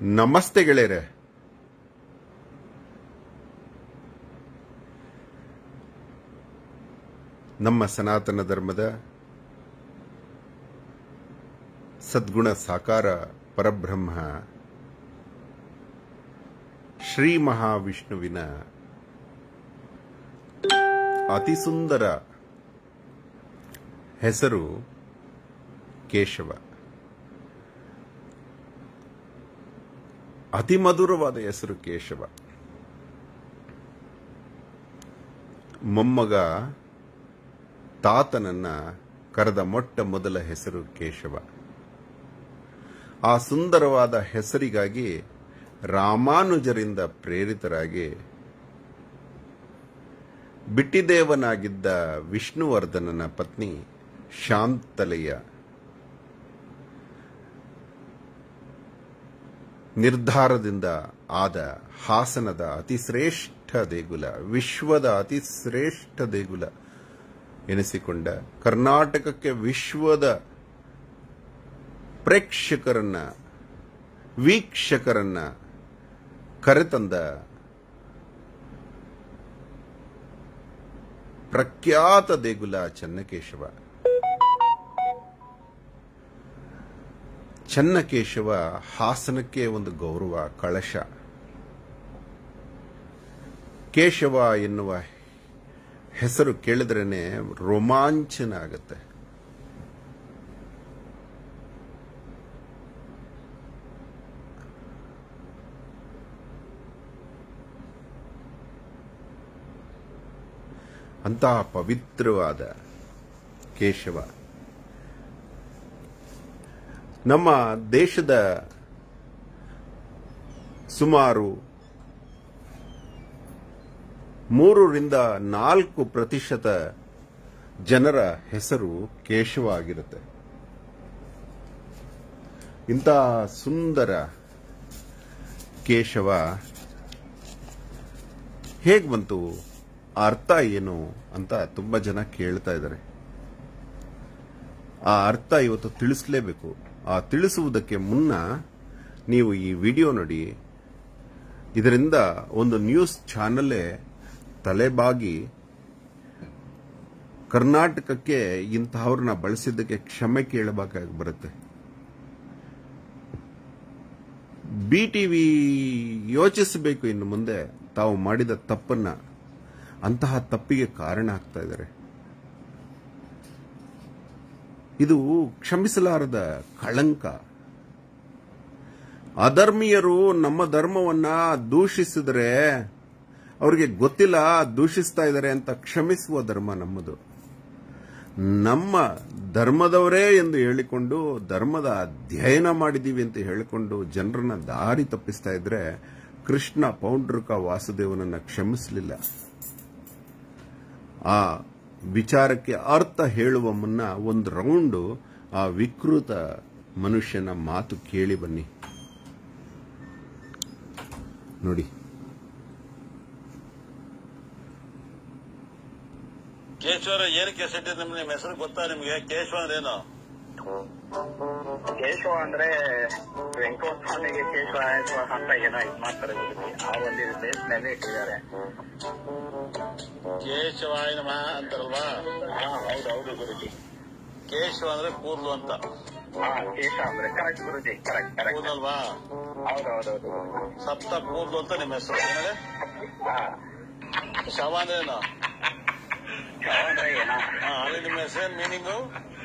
ನಮಸ್ತೆ ಗೆಳೆಯರೆ ನಮ್ಮ ಸನಾತನ ಧರ್ಮದ ಸದ್ಗುಣ ಸಾಕಾರ ಪರಬ್ರಹ್ಮ ಶ್ರೀ ಮಹಾವಿಷ್ಣುವಿನ ಅತಿ ಸುಂದರ ಹೆಸರು ಕೇಶವ ಅತಿ ಮಧುರವಾದ ಹೆಸರು ಕೇಶವ ಮೊಮ್ಮಗ ತಾತನನ್ನ ಕರೆದ ಮೊಟ್ಟ ಮೊದಲ ಹೆಸರು ಕೇಶವ ಆ ಸುಂದರವಾದ ಹೆಸರಿಗಾಗಿ ರಾಮಾನುಜರಿಂದ ಪ್ರೇರಿತರಾಗಿ ಬಿಟ್ಟಿದೇವನಾಗಿದ್ದ ವಿಷ್ಣುವರ್ಧನನ ಪತ್ನಿ ಶಾಂತಲೆಯ ನಿರ್ಧಾರದಿಂದ ಆದ ಹಾಸನದ ಅತಿಶ್ರೇಷ್ಠ ದೇಗುಲ ವಿಶ್ವದ ಅತಿಶ್ರೇಷ್ಠ ದೇಗುಲ ಎನಿಸಿಕೊಂಡ ಕರ್ನಾಟಕಕ್ಕೆ ವಿಶ್ವದ ಪ್ರೇಕ್ಷಕರನ್ನ ವೀಕ್ಷಕರನ್ನ ಕರೆತಂದ ಪ್ರಖ್ಯಾತ ದೇಗುಲ ಚನ್ನಕೇಶವ ಚನ್ನಕೇಶವ ಹಾಸನಕ್ಕೆ ಒಂದು ಗೌರವ ಕಳಶ ಕೇಶವ ಎನ್ನುವ ಹೆಸರು ಕೇಳಿದ್ರೇನೆ ರೋಮಾಂಚನ ಆಗತ್ತೆ ಅಂತಹ ಪವಿತ್ರವಾದ ಕೇಶವ ನಮ್ಮ ದೇಶದ ಸುಮಾರು ಮೂರರಿಂದ ನಾಲ್ಕು ಪ್ರತಿಶತ ಜನರ ಹೆಸರು ಕೇಶವ ಆಗಿರುತ್ತೆ ಇಂತಹ ಸುಂದರ ಕೇಶವ ಹೇಗ್ ಬಂತು ಆ ಅರ್ಥ ಏನು ಅಂತ ತುಂಬಾ ಜನ ಕೇಳ್ತಾ ಇದ್ದಾರೆ ಆ ಅರ್ಥ ಇವತ್ತು ತಿಳಿಸಲೇಬೇಕು ಆ ತಿಳಿಸುವುದಕ್ಕೆ ಮುನ್ನ ನೀವು ಈ ವಿಡಿಯೋ ನೋಡಿ ಇದರಿಂದ ಒಂದು ನ್ಯೂಸ್ ಚಾನಲ್ಲೇ ತಲೆಬಾಗಿ ಕರ್ನಾಟಕಕ್ಕೆ ಇಂತಹವ್ರನ್ನ ಬಳಸಿದ್ದಕ್ಕೆ ಕ್ಷಮೆ ಕೇಳಬೇಕಾಗಿ ಬರುತ್ತೆ ಬಿ ಟಿವಿ ಯೋಚಿಸಬೇಕು ಇನ್ನು ಮುಂದೆ ತಾವು ಮಾಡಿದ ತಪ್ಪನ್ನ ಅಂತಹ ತಪ್ಪಿಗೆ ಕಾರಣ ಆಗ್ತಾ ಇದ್ದಾರೆ ಇದು ಕ್ಷಮಿಸಲಾರದ ಕಳಂಕ ಅಧರ್ಮೀಯರು ನಮ್ಮ ಧರ್ಮವನ್ನ ದೂಷಿಸಿದರೆ ಅವರಿಗೆ ಗೊತ್ತಿಲ್ಲ ದೂಷಿಸ್ತಾ ಇದ್ದಾರೆ ಅಂತ ಕ್ಷಮಿಸುವ ಧರ್ಮ ನಮ್ಮದು ನಮ್ಮ ಧರ್ಮದವರೇ ಎಂದು ಹೇಳಿಕೊಂಡು ಧರ್ಮದ ಅಧ್ಯಯನ ಮಾಡಿದೀವಿ ಅಂತ ಹೇಳಿಕೊಂಡು ಜನರನ್ನ ದಾರಿ ತಪ್ಪಿಸ್ತಾ ಇದ್ರೆ ಕೃಷ್ಣ ಪೌಂಡ್ರಕ ವಾಸುದೇವನನ್ನ ಕ್ಷಮಿಸಲಿಲ್ಲ ಆ ವಿಚಾರಕ್ಕೆ ಅರ್ಥ ಹೇಳುವ ಮುನ್ನ ಒಂದು ರೌಂಡು ಆ ವಿಕೃತ ಮನುಷ್ಯನ ಮಾತು ಕೇಳಿ ಬನ್ನಿ ನೋಡಿ ಕೇಶವರ ಏನಕ್ಕೆ ಹೆಸರಿಟ್ಟಿದ್ದು ನಿಮ್ಗೆ ನಿಮ್ಮ ಹೆಸರು ಗೊತ್ತಾ ನಿಮ್ಗೆ ಕೇಶವ ಅಂದ್ರೆ ಏನು ಕೇಶವ ಅಂದ್ರೆ ವೆಂಕಟಸ್ವಾಮಿಗೆ ಕೇಶವ ಅಂತ ಏನೋ ಇದು ಮಾಡ್ತಾರೆ ಗುರುಜಿ ಆ ಒಂದು ಬೇಸ್ ಮೇಲೆ ಇಟ್ಟಿದ್ದಾರೆ ಕೇಶವಾಯ ನಮಃ ಅಂತಾರಲ್ವಾ ಹಾ ಹೌದು ಹೌದು ಗುರುಜಿ ಕೇಶವ ಅಂದ್ರೆ ಕೂದಲು ಅಂತ ಹಾ ಕೇಶ ಅಂದ್ರೆ ಕರೆಕ್ಟ್ ಗುರುಜಿ ಕರೆಕ್ಟ್ ಕರೆಕ್ಟ್ ಕೂದಲ್ವಾ ಹೌದು ಹೌದು ಹೌದು ಸಪ್ತ ಕೂದಲು ಅಂತ ನಿಮ್ಮ ಹೆಸರು ಏನೇಳಿ ಹಾ ಶವ ಅಂದ್ರೆ ಏನು ಶವ ಅಂದ್ರೆ ಏನೋ ಹಾ ಅಲ್ಲಿ ನಿಮ್ಮ ಹೆಸರೇನ್ ಮೀನಿಂಗು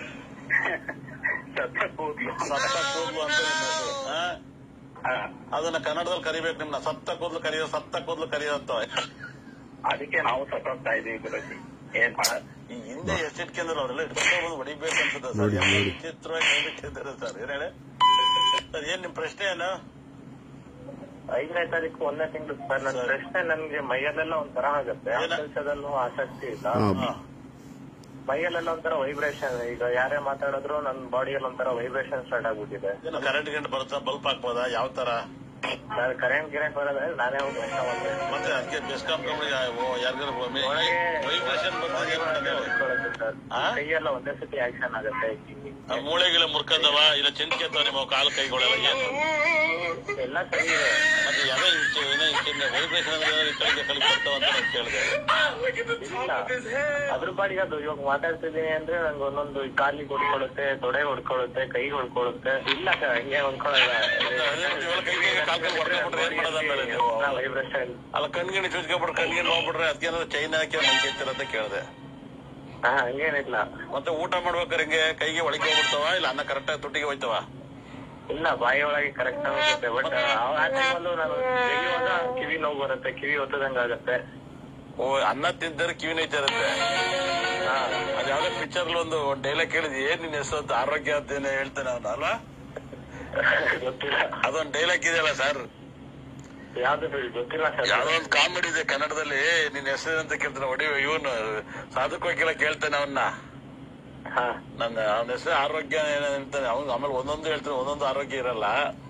ಸತ್ತ ಕೂದ್ಲು ಸಪ್ತ ಕೂದಲು ಅಂತ ನಿಮ್ಮ ಹೆಸರು ಹಾ? ಹಾ, ಅದನ್ನ ಕನ್ನಡದಲ್ಲಿ ಕರಿಬೇಕು ನಿಮ್ನ ಸಪ್ತ ಕೂದಲು ಕರೆಯೋ ಸಪ್ತ ಕೂದಲು ಕರೆಯೋ ಅಂತ ಅದಕ್ಕೆ ನಾವು ಸತ್ತೋಗ್ತಾ ಇದೀವಿ ಗುರುಜಿ ಏನ್ ಮಾಡೋದು ಈ ಹಿಂದೆ ಎಷ್ಟಿಟ್ಕೊಂಡ್ರು ಅವರೆಲ್ಲ ಇಟ್ಕೊಂಡು ಬಂದು ಹೊಡಿಬೇಕು ಅನ್ಸುತ್ತೆ ನೋಡಿ, ಸರ್ ನೋಡಿ. ಚಿತ್ರವಾಗಿ ಹೇಳ್ಬಿಟ್ಟಿದ್ದಾರೆ ಸರ್ ಏನ್ ಹೇಳಿ ಸರ್ ಏನ್ ನಿಮ್ ಪ್ರಶ್ನೆ ಏನು ಐದನೇ ತಾರೀಕು ಒಂದನೇ ತಿಂಗಳು ಸರ್ ನನ್ನ ಪ್ರಶ್ನೆ ನನ್ಗೆ ಮೈಯಲ್ಲೆಲ್ಲ ಒಂಥರ ಆಗುತ್ತೆ ಆ ಏನ? ಕೆಲಸದಲ್ಲೂ ಆಸಕ್ತಿ ಇಲ್ಲ ಆ, ಹಾ. ಮೈಯಲ್ಲೆಲ್ಲ ಒಂಥರ ವೈಬ್ರೇಷನ್ ಈಗ ಯಾರೇ ಮಾತಾಡಿದ್ರು ನನ್ನ ಬಾಡಿಯಲ್ಲಿ ಒಂಥರ ವೈಬ್ರೇಷನ್ ಸ್ಟಾರ್ಟ್ ಆಗ್ಬಿಟ್ಟಿದೆ ಏನು ಕರೆಂಟ್ ಗಿಂಟ್ ಬರುತ್ತಾ ಬಲ್ಪ್ ಹಾಕ್ಬೋದಾ ಯಾವ ತರ ಸರ್ ಕರೆಂಟ್ ಗಿರೆಂಟ್ ಬರೋದ್ರೆ ನಾನೇ ಹೋಗಿ ನಷ್ಟ ಮಾಡ್ತೇನೆ ಮತ್ತೆ ಅದಕ್ಕೆ ಬೆಸ್ಕಾಂ ಕಂಪ್ನಿಗೆ ಯಾರಿಗಾರ ಒಳಗೆ ವೈಬ್ರೇಷನ್ ಬಂದಾಗ ಏನ್ ಮಾಡೋದು ಹೊಡ್ಕೊಳ್ಳುತ್ತೆ ಸರ್ ಆ? ಕೈಯೆಲ್ಲ ಒಂದೇ ಸತಿ ಆಕ್ಷನ್ ಆಗುತ್ತೆ ಆ ಮೂಳೆಗಿಲೆ ಮುರ್ಕಂದವ ಇಲ್ಲ ಚಿಂತ್ಕೆತ್ತವ ನಿಮ್ಮ ಕಾಲು ಕೈಗಳೆಲ್ಲ ಏನು ಎಲ್ಲ ಸರಿ ಇದೆ ಮತ್ತೆ ಯಾವ್ದೋ ವೈಬ್ರೇಷನ್ ಅಂದ್ರೆ ಈ ಕಡೆಗೆ ಕಲಿಗೆ ಬರ್ತಾವ ಅಂತ ನಾನು ಕೇಳಿದೆ ಇಲ್ಲ ಅದ್ರ ಪಾಡಿಗೆ ಅದು ಇವಾಗ ಮಾತಾಡ್ತಿದ್ದೀನಿ ಅಂದ್ರೆ ನಂಗೆ ಒಂದೊಂದು ಈ ಕಾಲಿಗೆ ಹೊಡ್ಕೊಳ್ಳುತ್ತೆ ತೊಡೆ ಹೊಡ್ಕೊಳ್ಳುತ್ತೆ ಕೈ ಹೊಡ್ಕೊಳ್ಳುತ್ತೆ ಇಲ್ಲ ಸರ್ ಹಂಗೆ ಹೊಡ್ಕೊಳ್ಳಲ್ಲ ಇವೆಲ್ಲ ಕೈಗೆ ಕಾಲ್ ಕೈ ಹೊಡ್ಕೊಂಡ್ಬಿಟ್ರೆ ಏನ್ ಮಾಡೋದು ಆಮೇಲೆ ನೀವು ವೈಬ್ರೇಷನ್ ಅಲ್ಲ ಕಣ್ಗಿಣಿ ಚುಚ್ಕೊಬಿಟ್ರೆ ಕಣ್ಗಿಣಿ ಹೋಗ್ಬಿಟ್ರೆ ಅದಕ್ಕೇನಾದ್ರು ಚೈನ್ ಹಾಕಿ ಮೈಕೆತ್ತಿರ ಅಂತ ಕೇಳಿದೆ ಹಾ ಹಂಗೇನಿಲ್ಲ ಮತ್ತೆ ಊಟ ಮಾಡ್ಬೇಕಾದ್ರೆ ಹಿಂಗೆ ಕೈಗೆ ಒಳಗೆ ಹೋಗ್ಬಿಡ್ತಾವ ಇಲ್ಲ ಅನ್ನ ಕರೆಕ್ಟ್ ಆಗಿ ತುಟಿಗೆ ಹೋಯ್ತವ ಇಲ್ಲ ಬಾಯಿ ಒಳಗೆ ಕರೆಕ್ಟ್ ಆಗುತ್ತೆ ಬಟ್ ಆ ಟೈಮಲ್ಲೂ ನಾನು ತೆಗಿಯುವಾಗ ಕಿವಿ ನೋವು ಬರುತ್ತೆ ಕಿವಿ ಒತ್ತದಂಗ ಆಗುತ್ತೆ ಓ ಅನ್ನ ತಿಂದರೆ ಕಿವಿ ನೈತಾ ಇರುತ್ತೆ ಹಾ ಅದ್ ಯಾವ್ದೋ ಪಿಕ್ಚರ್ ಒಂದು ಡೈಲಾಗ್ ಕೇಳಿದ್ವಿ ಏನ್ ನಿನ್ ಹೆಸರು ಅಂತ ಆರೋಗ್ಯ ಅಂತ ಏನೋ ಹೇಳ್ತಾನೆ ಅವನು ಅಲ್ಲ ಗೊತ್ತಿಲ್ಲ ಅದೊಂದು ಡೈಲಾಗ್ ಇದೆಯಲ್ಲ ಸರ್ ಯಾವ್ದು ಬಿಡಿ ಗೊತ್ತಿಲ್ಲ ಸರ್ ಯಾವ್ದೋ ಒಂದು ಕಾಮಿಡಿ ಇದೆ ಕನ್ನಡದಲ್ಲಿ ನಿನ್ ಹೆಸರು ಅಂತ ಕೇಳ್ತಾನೆ ಹೊಡಿ ಇವನು ಸಾಧಕ ವಕೀಲ ಕೇಳ್ತಾನೆ ಅವನ್ನ ಹಾ ನನ್ನ ಅವನ ಹೆಸರು ಆರೋಗ್ಯ ಏನೋ ಹೇಳ್ತಾನೆ ಅವ್ನು ಆಮೇಲೆ ಒಂದೊಂದು ಹೇಳ್ತಾನೆ ಒಂದೊಂದು ಆರೋಗ್ಯ ಇರಲ್ಲ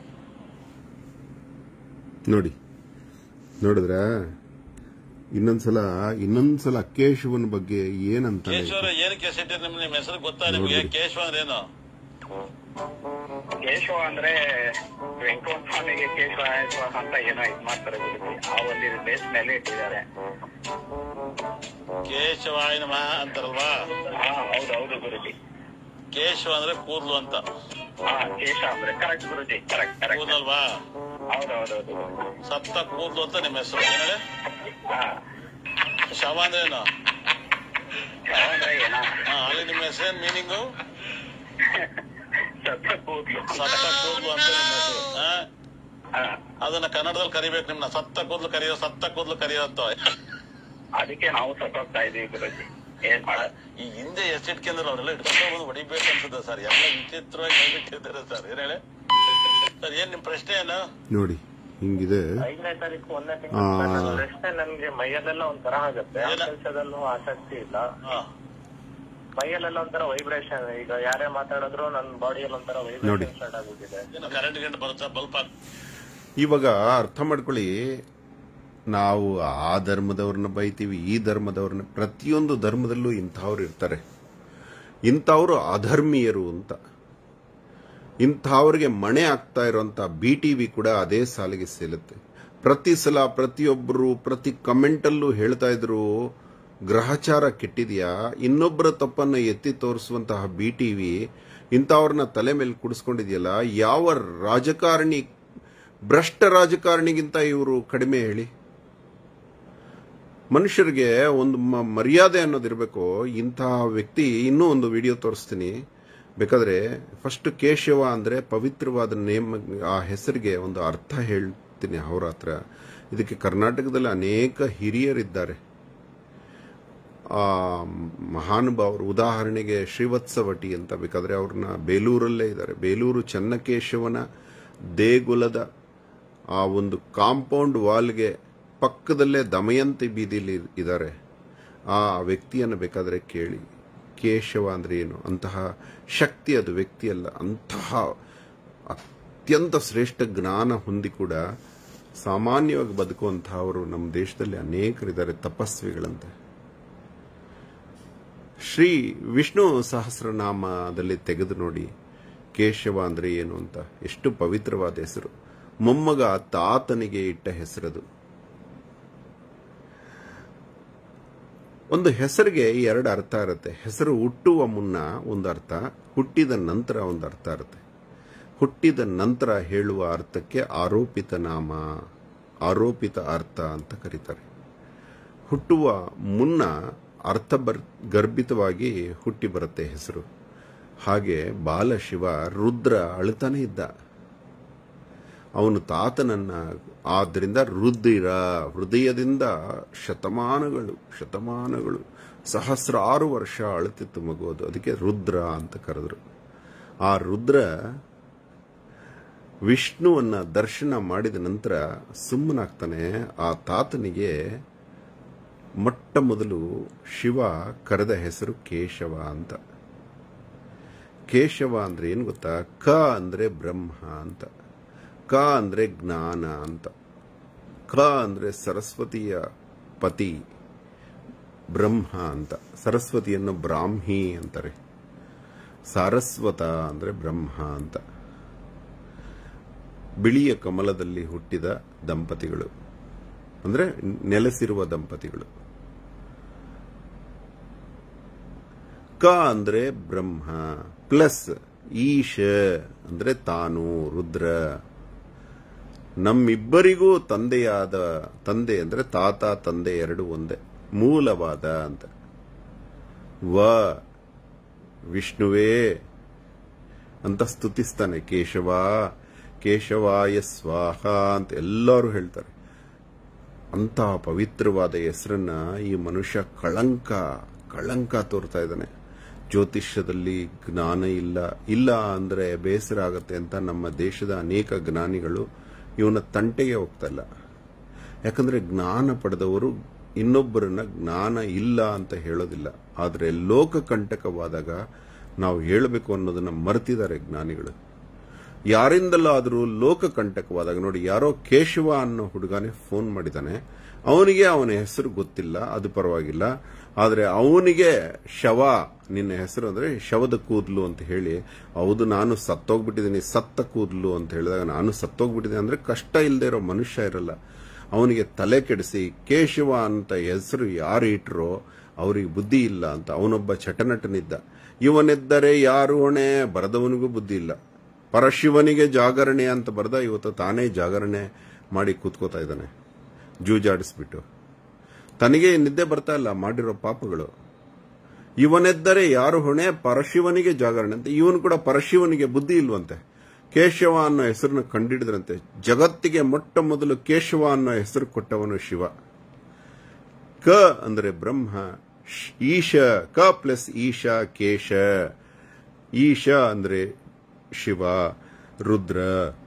ನೋಡಿ ನೋಡಿದ್ರ ಇನ್ನೊಂದ್ಸಲ ಇನ್ನೊಂದ್ಸಲ ಕೇಶವನ ಬಗ್ಗೆ ಏನಂತಾನೆ ಕೇಶವರ ಏನಕ್ಕೆ ಸೆಟ್ ನಿಮ್ ನಿಮ್ ಹೆಸರು ಗೊತ್ತಾ ನಿಮ್ಗೆ ಕೇಶವ ಅಂದ್ರೆ ಏನು ಕೇಶವ ಅಂದ್ರೆ ವೆಂಕಟ ಸ್ವಾಮಿಗೆ ಕೇಶವ ಸ್ವಾಹ ಅಂತ ಏನೋ ಇದ್ ಮಾಡ್ತಾರೆ ಗುರುಜಿ ಆ ಒಂದು ಬೇಸ್ ಮೇಲೆ ಇಟ್ಟಿದ್ದಾರೆ ಕೇಶವಾಯ ನಮಃ ಅಂತಾರಲ್ವಾ ಹಾ ಹೌದು ಹೌದು ಗುರುಜಿ ಕೇಶವ ಅಂದ್ರೆ ಕೂದ್ಲು ಅಂತ ಹಾ ಕೇಶ ಅಂದ್ರೆ ಕರೆಕ್ಟ್ ಗುರುಜಿ ಕರೆಕ್ಟ್ ಕರೆಕ್ಟ್ ಕೂದಲ್ವಾ ಹೌದು ಹೌದು ಹೌದು ಸತ್ತ ಕೂದ್ಲು ಅಂತ ನಿಮ್ಮ ಹೆಸರು ಏನ್ ಹೇಳಿ ಹಾ ಶವ ಅಂದ್ರೆ ಏನು ಶವ ಅಂದ್ರೆ ಏನೋ ಹಾ ಅಲ್ಲಿ ನಿಮ್ಮ ಹೆಸರೇನ್ ಮೀನಿಂಗು ಸತ್ತ ಕೂದ್ಲು ಸತ್ತ ಕೂದ್ಲು ಅಂತ ನಿಮ್ಮ ಹೆಸರು ಹಾ ಹಾ ಅದನ್ನ ಕನ್ನಡದಲ್ಲಿ ಕರಿಬೇಕು ನಿಮ್ನ ಸತ್ತ ಕೂದ್ಲು ಕರಿಯೋ ಸತ್ತ ಕೂದ್ಲು ಕರಿಯೋ ಅಂತ ಅದಕ್ಕೆ ನಾವು ಸತ್ತೋಗ್ತಾ ಇದೀವಿ ಗುರುಜಿ ಏನ್ ಮಾಡ ಈ ಹಿಂದೆ ಎಷ್ಟಿಟ್ಕೊಂಡ್ರು ಅವರೆಲ್ಲ ಇಟ್ಕೊಂಡು ಬಂದು ಹೊಡಿಬೇಕು ಅನ್ಸುತ್ತೆ ಸರ್ ಎಲ್ಲ ವಿಚಿತ್ರವಾಗಿ ಹೇಳ್ಬಿಟ್ಟಿದ್ದಾರೆ ಸರ್ ಏನ್ ಹೇಳಿ ಸರ್ ಏನ್ ನಿಮ್ ಪ್ರಶ್ನೆ ಏನು ನೋಡಿ ಹಿಂಗಿದೆ ಐದನೇ ತಾರೀಕು ಒಂದನೇ ಆ. ತಿಂಗಳು ಅಷ್ಟೇ ನನ್ಗೆ ಮೈಯಲ್ಲೆಲ್ಲ ಒಂಥರ ಆಗುತ್ತೆ ಆ ಏನ? ಕೆಲ್ಸದಲ್ಲೂ ಆಸಕ್ತಿ ಇಲ್ಲ ಹಾ ಮೈಯಲ್ಲೆಲ್ಲ ಒಂಥರ ವೈಬ್ರೇಷನ್ ಈಗ ಯಾರೇ ಮಾತಾಡಿದ್ರು ನನ್ನ ಬಾಡಿಯಲ್ಲಿ ಒಂಥರ ನೋಡಿ. ವೈಬ್ರೇಷನ್ ಸ್ಟಾರ್ಟ್ ಆಗೋಗಿದೆ ಏನು ಕರೆಂಟ್ ಗಿಂಟ್ ಬರುತ್ತಾ ಬಲ್ಪ್ ಹಾಕ್ ಇವಾಗ ಅರ್ಥ ಮಾಡ್ಕೊಳ್ಳಿ ನಾವು ಆ ಧರ್ಮದವ್ರನ್ನ ಬೈತೀವಿ ಈ ಧರ್ಮದವ್ರನ್ನ ಪ್ರತಿಯೊಂದು ಧರ್ಮದಲ್ಲೂ ಇಂಥವ್ರು ಇರ್ತಾರೆ ಇಂಥವ್ರು ಅಧರ್ಮೀಯರು ಅಂತ ಇಂಥವ್ರಿಗೆ ಮಣೆ ಆಗ್ತಾ ಇರುವಂತ ಬಿ ಟಿವಿ ಕೂಡ ಅದೇ ಸಾಲಿಗೆ ಸೇರುತ್ತೆ ಪ್ರತಿ ಸಲ ಪ್ರತಿಯೊಬ್ಬರು ಪ್ರತಿ ಕಮೆಂಟಲ್ಲೂ ಹೇಳ್ತಾ ಇದ್ರು ಗ್ರಹಚಾರ ಕೆಟ್ಟಿದ್ಯಾ ಇನ್ನೊಬ್ಬರ ತಪ್ಪನ್ನು ಎತ್ತಿ ತೋರಿಸುವಂತಹ ಬಿ ಟಿವಿ ಇಂಥವ್ರನ್ನ ತಲೆ ಮೇಲೆ ಕುಡಿಸ್ಕೊಂಡಿದೆಯಲ್ಲ ಯಾವ ರಾಜಕಾರಣಿ ಭ್ರಷ್ಟ ರಾಜಕಾರಣಿಗಿಂತ ಇವರು ಕಡಿಮೆ ಹೇಳಿ ಮನುಷ್ಯರಿಗೆ ಒಂದು ಮ- ಮರ್ಯಾದೆ ಅನ್ನೋದಿರಬೇಕು ಇಂತಹ ವ್ಯಕ್ತಿ ಇನ್ನೂ ಒಂದು ವಿಡಿಯೋ ತೋರಿಸ್ತೀನಿ ಬೇಕಾದ್ರೆ ಫಸ್ಟ್ ಕೇಶವ ಅಂದ್ರೆ ಪವಿತ್ರವಾದ ನೇಮ ಆ ಹೆಸರಿಗೆ ಒಂದು ಅರ್ಥ ಹೇಳ್ತೀನಿ ಅವರ ಹತ್ರ ಇದಕ್ಕೆ ಕರ್ನಾಟಕದಲ್ಲಿ ಅನೇಕ ಹಿರಿಯರಿದ್ದಾರೆ ಆ ಮಹಾನುಭಾವರು ಉದಾಹರಣೆಗೆ ಶ್ರೀವತ್ಸವಟಿ ಅಂತ ಬೇಕಾದ್ರೆ ಅವ್ರನ್ನ ಬೇಲೂರಲ್ಲೇ ಇದ್ದಾರೆ ಬೇಲೂರು ಚನ್ನಕೇಶವನ ದೇಗುಲದ ಆ ಒಂದು ಕಾಂಪೌಂಡ್ ವಾಲ್ಗೆ ಪಕ್ಕದಲ್ಲೇ ದಮಯಂತಿ ಬೀದಿಲಿ ಇದ್ದಾರೆ ಆ ವ್ಯಕ್ತಿಯನ್ನು ಬೇಕಾದರೆ ಕೇಳಿ ಕೇಶವ ಅಂದ್ರೆ ಏನು ಅಂತಹ ಶಕ್ತಿ ಅದು ವ್ಯಕ್ತಿ ಅಲ್ಲ ಅಂತಹ ಅತ್ಯಂತ ಶ್ರೇಷ್ಠ ಜ್ಞಾನ ಹೊಂದಿ ಕೂಡ ಸಾಮಾನ್ಯವಾಗಿ ಬದುಕುವಂತಹವರು ನಮ್ಮ ದೇಶದಲ್ಲಿ ಅನೇಕರಿದ್ದಾರೆ ತಪಸ್ವಿಗಳಂತೆ ಶ್ರೀ ವಿಷ್ಣು ಸಹಸ್ರನಾಮದಲ್ಲಿ ತೆಗೆದು ನೋಡಿ ಕೇಶವ ಅಂದ್ರೆ ಏನು ಅಂತ ಎಷ್ಟು ಪವಿತ್ರವಾದ ಹೆಸರು ಮೊಮ್ಮಗ ತಾತನಿಗೆ ಇಟ್ಟ ಹೆಸರದು ಒಂದು ಹೆಸರಿಗೆ ಎರಡು ಅರ್ಥ ಇರುತ್ತೆ ಹೆಸರು ಹುಟ್ಟುವ ಮುನ್ನ ಒಂದು ಅರ್ಥ ಹುಟ್ಟಿದ ನಂತರ ಒಂದು ಅರ್ಥ ಇರುತ್ತೆ ಹುಟ್ಟಿದ ನಂತರ ಹೇಳುವ ಅರ್ಥಕ್ಕೆ ಆರೋಪಿತ ನಾಮ ಆರೋಪಿತ ಅರ್ಥ ಅಂತ ಕರೀತಾರೆ ಹುಟ್ಟುವ ಮುನ್ನ ಅರ್ಥ ಬರ್ ಗರ್ಭಿತವಾಗಿ ಹುಟ್ಟಿ ಬರುತ್ತೆ ಹೆಸರು ಹಾಗೆ ಬಾಲಶಿವ ರುದ್ರ ಅಳುತ್ತಾನೆ ಇದ್ದ ಅವನು ತಾತನನ್ನ ಆದ್ದರಿಂದ ರುದ್ರಿರ ಹೃದಯದಿಂದ ಶತಮಾನಗಳು ಶತಮಾನಗಳು ಸಹಸ್ರಾರು ವರ್ಷ ಅಳುತ್ತಿತ್ತು ಮಗು ಅದು ಅದಕ್ಕೆ ರುದ್ರ ಅಂತ ಕರೆದ್ರು ಆ ರುದ್ರ ವಿಷ್ಣುವನ್ನ ದರ್ಶನ ಮಾಡಿದ ನಂತರ ಸುಮ್ಮನಾಗ್ತಾನೆ ಆ ತಾತನಿಗೆ ಮೊಟ್ಟ ಮೊದಲು ಶಿವ ಕರೆದ ಹೆಸರು ಕೇಶವ ಅಂತ ಕೇಶವ ಅಂದ್ರೆ ಏನು ಗೊತ್ತಾ ಕ ಅಂದ್ರೆ ಬ್ರಹ್ಮ ಅಂತ ಕ ಅಂದ್ರೆ ಜ್ಞಾನ ಅಂತ ಕ ಅಂದ್ರೆ ಸರಸ್ವತಿಯ ಪತಿ ಬ್ರಹ್ಮ ಅಂತ ಸರಸ್ವತಿಯನ್ನು ಬ್ರಾಹ್ಮಿ ಅಂತಾರೆ ಸಾರಸ್ವತ ಅಂದ್ರೆ ಬ್ರಹ್ಮ ಅಂತ ಬಿಳಿಯ ಕಮಲದಲ್ಲಿ ಹುಟ್ಟಿದ ದಂಪತಿಗಳು ಅಂದ್ರೆ ನೆಲೆಸಿರುವ ದಂಪತಿಗಳು ಕ ಅಂದ್ರೆ ಬ್ರಹ್ಮ ಪ್ಲಸ್ ಈಶ ಅಂದ್ರೆ ತಾನು ರುದ್ರ ನಮ್ಮಿಬ್ಬರಿಗೂ ತಂದೆಯಾದ ತಂದೆ ಅಂದ್ರೆ ತಾತ ತಂದೆ ಎರಡು ಒಂದೇ ಮೂಲವಾದ ಅಂತ ವ ವಿಷ್ಣುವೇ ಅಂತ ಸ್ತುತಿಸ್ತಾನೆ ಕೇಶವ ಕೇಶವಾಯ ಸ್ವಾಹ ಅಂತ ಎಲ್ಲರೂ ಹೇಳ್ತಾರೆ ಅಂತಹ ಪವಿತ್ರವಾದ ಹೆಸರನ್ನ ಈ ಮನುಷ್ಯ ಕಳಂಕ ಕಳಂಕ ತೋರ್ತಾ ಇದ್ದಾನೆ ಜ್ಯೋತಿಷ್ಯದಲ್ಲಿ ಜ್ಞಾನ ಇಲ್ಲ ಇಲ್ಲ ಅಂದ್ರೆ ಬೇಸರ ಆಗತ್ತೆ ಅಂತ ನಮ್ಮ ದೇಶದ ಅನೇಕ ಜ್ಞಾನಿಗಳು ಇವನ ತಂಟೆಗೆ ಹೋಗ್ತಾ ಇಲ್ಲ ಯಾಕಂದ್ರೆ ಜ್ಞಾನ ಪಡೆದವರು ಇನ್ನೊಬ್ಬರನ್ನ ಜ್ಞಾನ ಇಲ್ಲ ಅಂತ ಹೇಳೋದಿಲ್ಲ ಆದರೆ ಲೋಕ ಕಂಟಕವಾದಾಗ ನಾವು ಹೇಳಬೇಕು ಅನ್ನೋದನ್ನ ಮರ್ತಿದ್ದಾರೆ ಜ್ಞಾನಿಗಳು ಯಾರಿಂದಲಾದರೂ ಲೋಕ ಕಂಟಕವಾದಾಗ ನೋಡಿ ಯಾರೋ ಕೇಶವ ಅನ್ನೋ ಹುಡುಗನೇ ಫೋನ್ ಮಾಡಿದ್ದಾನೆ ಅವನಿಗೆ ಅವನ ಹೆಸರು ಗೊತ್ತಿಲ್ಲ ಅದು ಪರವಾಗಿಲ್ಲ ಆದರೆ ಅವನಿಗೆ ಶವ ನಿನ್ನ ಹೆಸರು ಅಂದ್ರೆ ಶವದ ಕೂದಲು ಅಂತ ಹೇಳಿ ಹೌದು ನಾನು ಸತ್ತೋಗ್ಬಿಟ್ಟಿದ್ದೀನಿ ಸತ್ತ ಕೂದಲು ಅಂತ ಹೇಳಿದಾಗ ನಾನು ಸತ್ತೋಗ್ಬಿಟ್ಟಿದ್ದೀನಿ ಅಂದ್ರೆ ಕಷ್ಟ ಇಲ್ಲದೆ ಇರೋ ಮನುಷ್ಯ ಇರಲ್ಲ ಅವನಿಗೆ ತಲೆ ಕೆಡಿಸಿ ಕೇಶವ ಅಂತ ಹೆಸರು ಯಾರು ಇಟ್ರೋ ಅವರಿಗೆ ಬುದ್ಧಿ ಇಲ್ಲ ಅಂತ ಅವನೊಬ್ಬ ಚಟನಟನಿದ್ದ ಇವನೆದ್ದರೆ ಯಾರು ಹೊಣೆ ಬರದವನಿಗೂ ಬುದ್ಧಿ ಇಲ್ಲ ಪರಶಿವನಿಗೆ ಜಾಗರಣೆ ಅಂತ ಬರೆದ ಇವತ್ತು ತಾನೇ ಜಾಗರಣೆ ಮಾಡಿ ಕೂತ್ಕೋತಾ ಇದ್ದಾನೆ ಜೂಜಾಡಿಸ್ಬಿಟ್ಟು ತನಗೆ ನಿದ್ದೆ ಬರ್ತಾ ಇಲ್ಲ ಮಾಡಿರೋ ಪಾಪಗಳು ಇವನೆದ್ದರೆ ಯಾರು ಹೊಣೆ ಪರಶಿವನಿಗೆ ಜಾಗರಣೆ ಅಂತ ಇವನು ಕೂಡ ಪರಶಿವನಿಗೆ ಬುದ್ಧಿ ಇಲ್ವಂತೆ ಕೇಶವ ಅನ್ನೋ ಹೆಸರನ್ನು ಕಂಡಿಡಿದ್ರಂತೆ ಜಗತ್ತಿಗೆ ಮೊಟ್ಟ ಮೊದಲು ಕೇಶವ ಅನ್ನೋ ಹೆಸರು ಕೊಟ್ಟವನು ಶಿವ ಕ ಅಂದ್ರೆ ಬ್ರಹ್ಮ ಶ್- ಈಶ ಕ ಪ್ಲಸ್ ಈಶ ಕೇಶ ಈಶ ಅಂದ್ರೆ ಶಿವ ರುದ್ರ